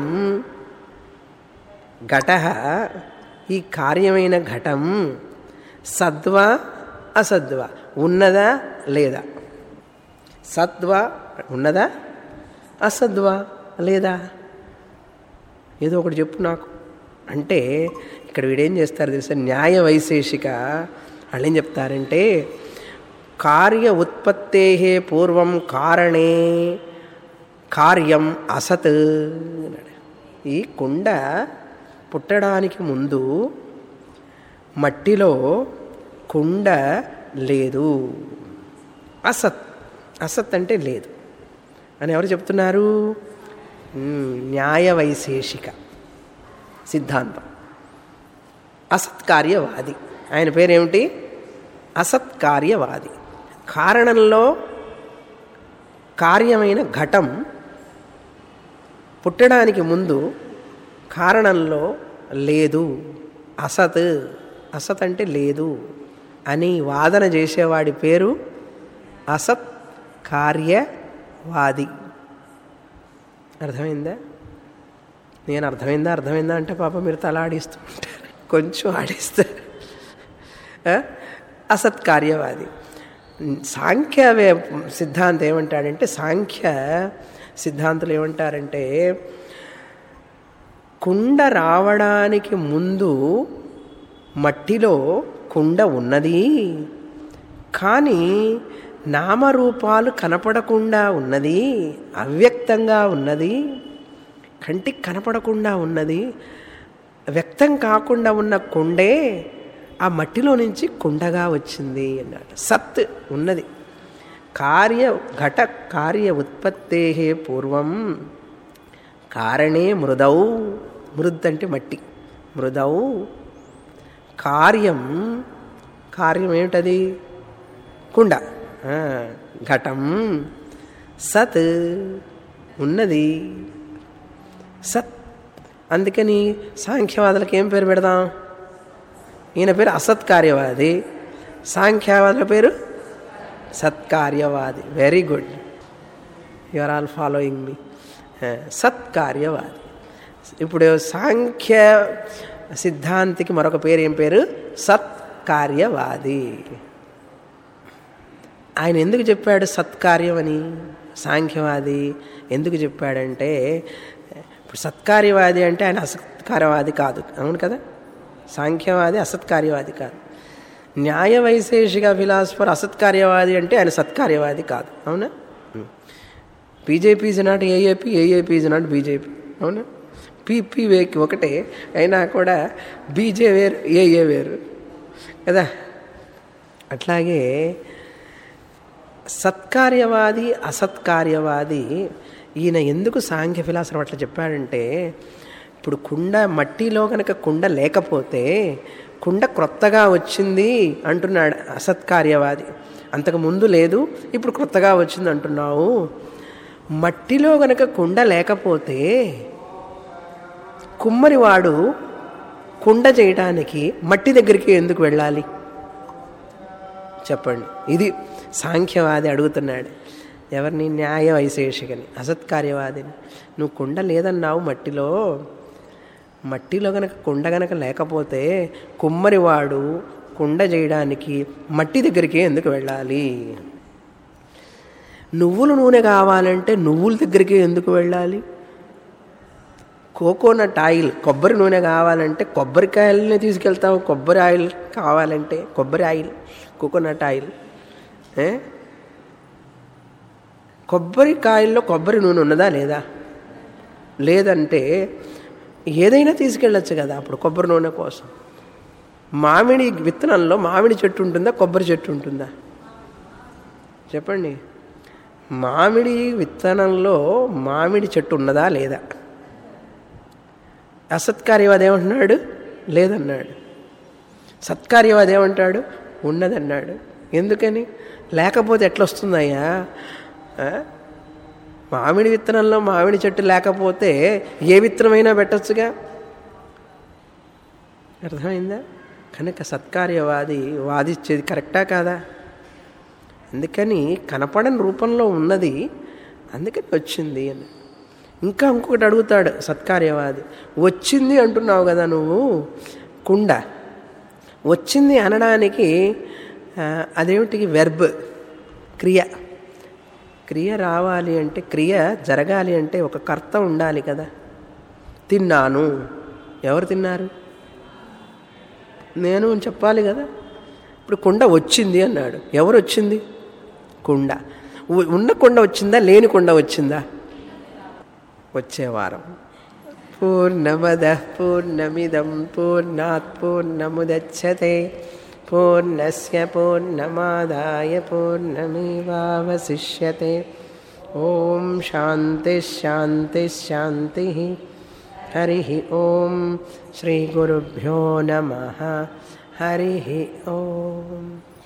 ఘట ఈ కార్యమైన ఘటం సద్వ అసద్వ ఉన్నదా లేదా సద్వ ఉన్నదా అసద్వ లేదా ఏదో ఒకటి చెప్పు నాకు అంటే ఇక్కడ వీడేం చేస్తారు తెలుసా న్యాయ వైశేషిక వాళ్ళు ఏం చెప్తారంటే కార్య ఉత్పత్తే పూర్వం కారణే కార్యం అసత్ అన్నాడు ఈ కుండ పుట్టడానికి ముందు మట్టిలో కుండ లేదు అసత్ అసత్ అంటే లేదు అని ఎవరు చెప్తున్నారు మ్, న్యాయ వైశేషిక సిద్ధాంతం అసత్కార్యవాది ఆయన పేరేమిటి అసత్కార్యవాది కారణంలో కార్యమైన ఘటం పుట్టడానికి ముందు కారణంలో లేదు అసత్ అసత్ అంటే లేదు అని వాదన చేసేవాడి పేరు అసత్ కార్యవాది అర్థమైందా నేను అర్థమైందా అర్థమైందా అంటే పాప మీరు తల ఆడిస్తూ ఉంటారు కొంచెం ఆడిస్తారు ఆ? అసత్ కార్యవాది సాంఖ్య వే- సిద్ధాంతం ఏమంటాడంటే సాంఖ్య సిద్ధాంతులు ఏమంటారంటే కుండ రావడానికి ముందు మట్టిలో కుండ ఉన్నది కానీ నామరూపాలు కనపడకుండా ఉన్నది అవ్యక్తంగా ఉన్నది కంటికి కనపడకుండా ఉన్నది వ్యక్తం కాకుండా ఉన్న కుండే ఆ మట్టిలో నుంచి కుండగా వచ్చింది అన్నాడు సత్ ఉన్నది కార్య ఘట కార్య ఉత్పత్తే పూర్వం కారణే మృదౌ మృద్ అంటే మట్టి మృదౌ కార్యం కార్యం ఏమిటది కుండ ఆ, ఘటం సత్ ఉన్నది సత్ అందుకని సాంఖ్యవాదులకు ఏం పేరు పెడదాం ఈయన పేరు అసత్కార్యవాది సాంఖ్యవాదుల పేరు సత్కార్యవాది very good you are all following మీ సత్కార్యవాది ఇప్పుడు సాంఖ్య సిద్ధాంతికి మరొక పేరు ఏం పేరు సత్కార్యవాది ఆయన ఎందుకు చెప్పాడు సత్కార్యం అని సాంఖ్యవాది ఎందుకు చెప్పాడంటే ఇప్పుడు సత్కార్యవాది అంటే ఆయన అసత్కార్యవాది కాదు అవును కదా సాంఖ్యవాది అసత్కార్యవాది కాదు న్యాయ వైశేషిక ఫిలాసఫర్ అసత్కార్యవాది అంటే ఆయన సత్కార్యవాది కాదు అవునా BJP is not AAP AAP is not BJP అవునా పీపీ వేకి ఒకటే అయినా కూడా బీజే వేరు ఏఏ వేరు కదా అట్లాగే సత్కార్యవాది అసత్కార్యవాది ఈయన ఎందుకు సాంఖ్య ఫిలాసఫర్ అట్లా చెప్పాడంటే ఇప్పుడు కుండ మట్టిలో కనుక కుండ లేకపోతే కుండ క్రొత్తగా వచ్చింది అంటున్నాడు అసత్కార్యవాది అంతకు ముందు లేదు ఇప్పుడు క్రొత్తగా వచ్చింది అంటున్నావు మట్టిలో గనక కుండ లేకపోతే కుమ్మరివాడు కుండ చేయడానికి మట్టి దగ్గరికి ఎందుకు వెళ్ళాలి చెప్పండి ఇది సాంఖ్యవాది అడుగుతున్నాడు ఎవరిని న్యాయ వైశేషికని అసత్కార్యవాదిని నువ్వు కుండ లేదన్నావు మట్టిలో మట్టిలో గనక కుండ గనక లేకపోతే కుమ్మరివాడు కుండ చేయడానికి మట్టి దగ్గరికి ఎందుకు వెళ్ళాలి నువ్వుల నూనె కావాలంటే నువ్వుల దగ్గరికి ఎందుకు వెళ్ళాలి కోకోనట్ ఆయిల్ కొబ్బరి నూనె కావాలంటే కొబ్బరికాయలనే తీసుకెళ్తావు కొబ్బరి ఆయిల్ కావాలంటే కొబ్బరి ఆయిల్ కోకోనట్ ఆయిల్ ఏ కొబ్బరికాయల్లో కొబ్బరి నూనె ఉన్నదా లేదా లేదంటే ఏదైనా తీసుకెళ్ళచ్చు కదా అప్పుడు కొబ్బరి నూనె కోసం మామిడి విత్తనంలో మామిడి చెట్టు ఉంటుందా కొబ్బరి చెట్టు ఉంటుందా చెప్పండి మామిడి విత్తనంలో మామిడి చెట్టు ఉన్నదా లేదా అసత్కార్యవాది ఏమంటున్నాడు లేదన్నాడు సత్కార్యవాది ఏమంటాడు ఉన్నదన్నాడు ఎందుకని లేకపోతే ఎట్లా వస్తుందయ్యా ఆ? మామిడి విత్తనంలో మామిడి చెట్టు లేకపోతే ఏ విత్తనమైనా పెట్టచ్చుగా అర్థమైందా కనుక సత్కార్యవాది వాదించేది కరెక్టా కాదా అందుకని కనపడని రూపంలో ఉన్నది అందుకని వచ్చింది అని ఇంకా ఇంకొకటి అడుగుతాడు సత్కార్యవాది వచ్చింది అంటున్నావు కదా నువ్వు కుండ వచ్చింది అనడానికి ఆ, అదేమిటి వెర్బ్ క్రియ క్రియ రావాలి అంటే క్రియ జరగాలి అంటే ఒక కర్త ఉండాలి కదా తిన్నాను ఎవరు తిన్నారు నేను అని చెప్పాలి కదా ఇప్పుడు కుండ వచ్చింది అన్నాడు ఎవరు వచ్చింది కుండ ఉ- ఉన్న కుండ వచ్చిందా లేని కుండ వచ్చిందా వచ్చే వారం పూర్ణమద పూర్ణమిదం పూర్ణాత్ పూర్ణముదచ్చతే పూర్ణస్య పూర్ణమాదాయ పూర్ణమేవావశిష్యతే ఓం శాంతి శాంతి శాంతి హరి ఓం శ్రీ గురుభ్యో నమ హరి ఓం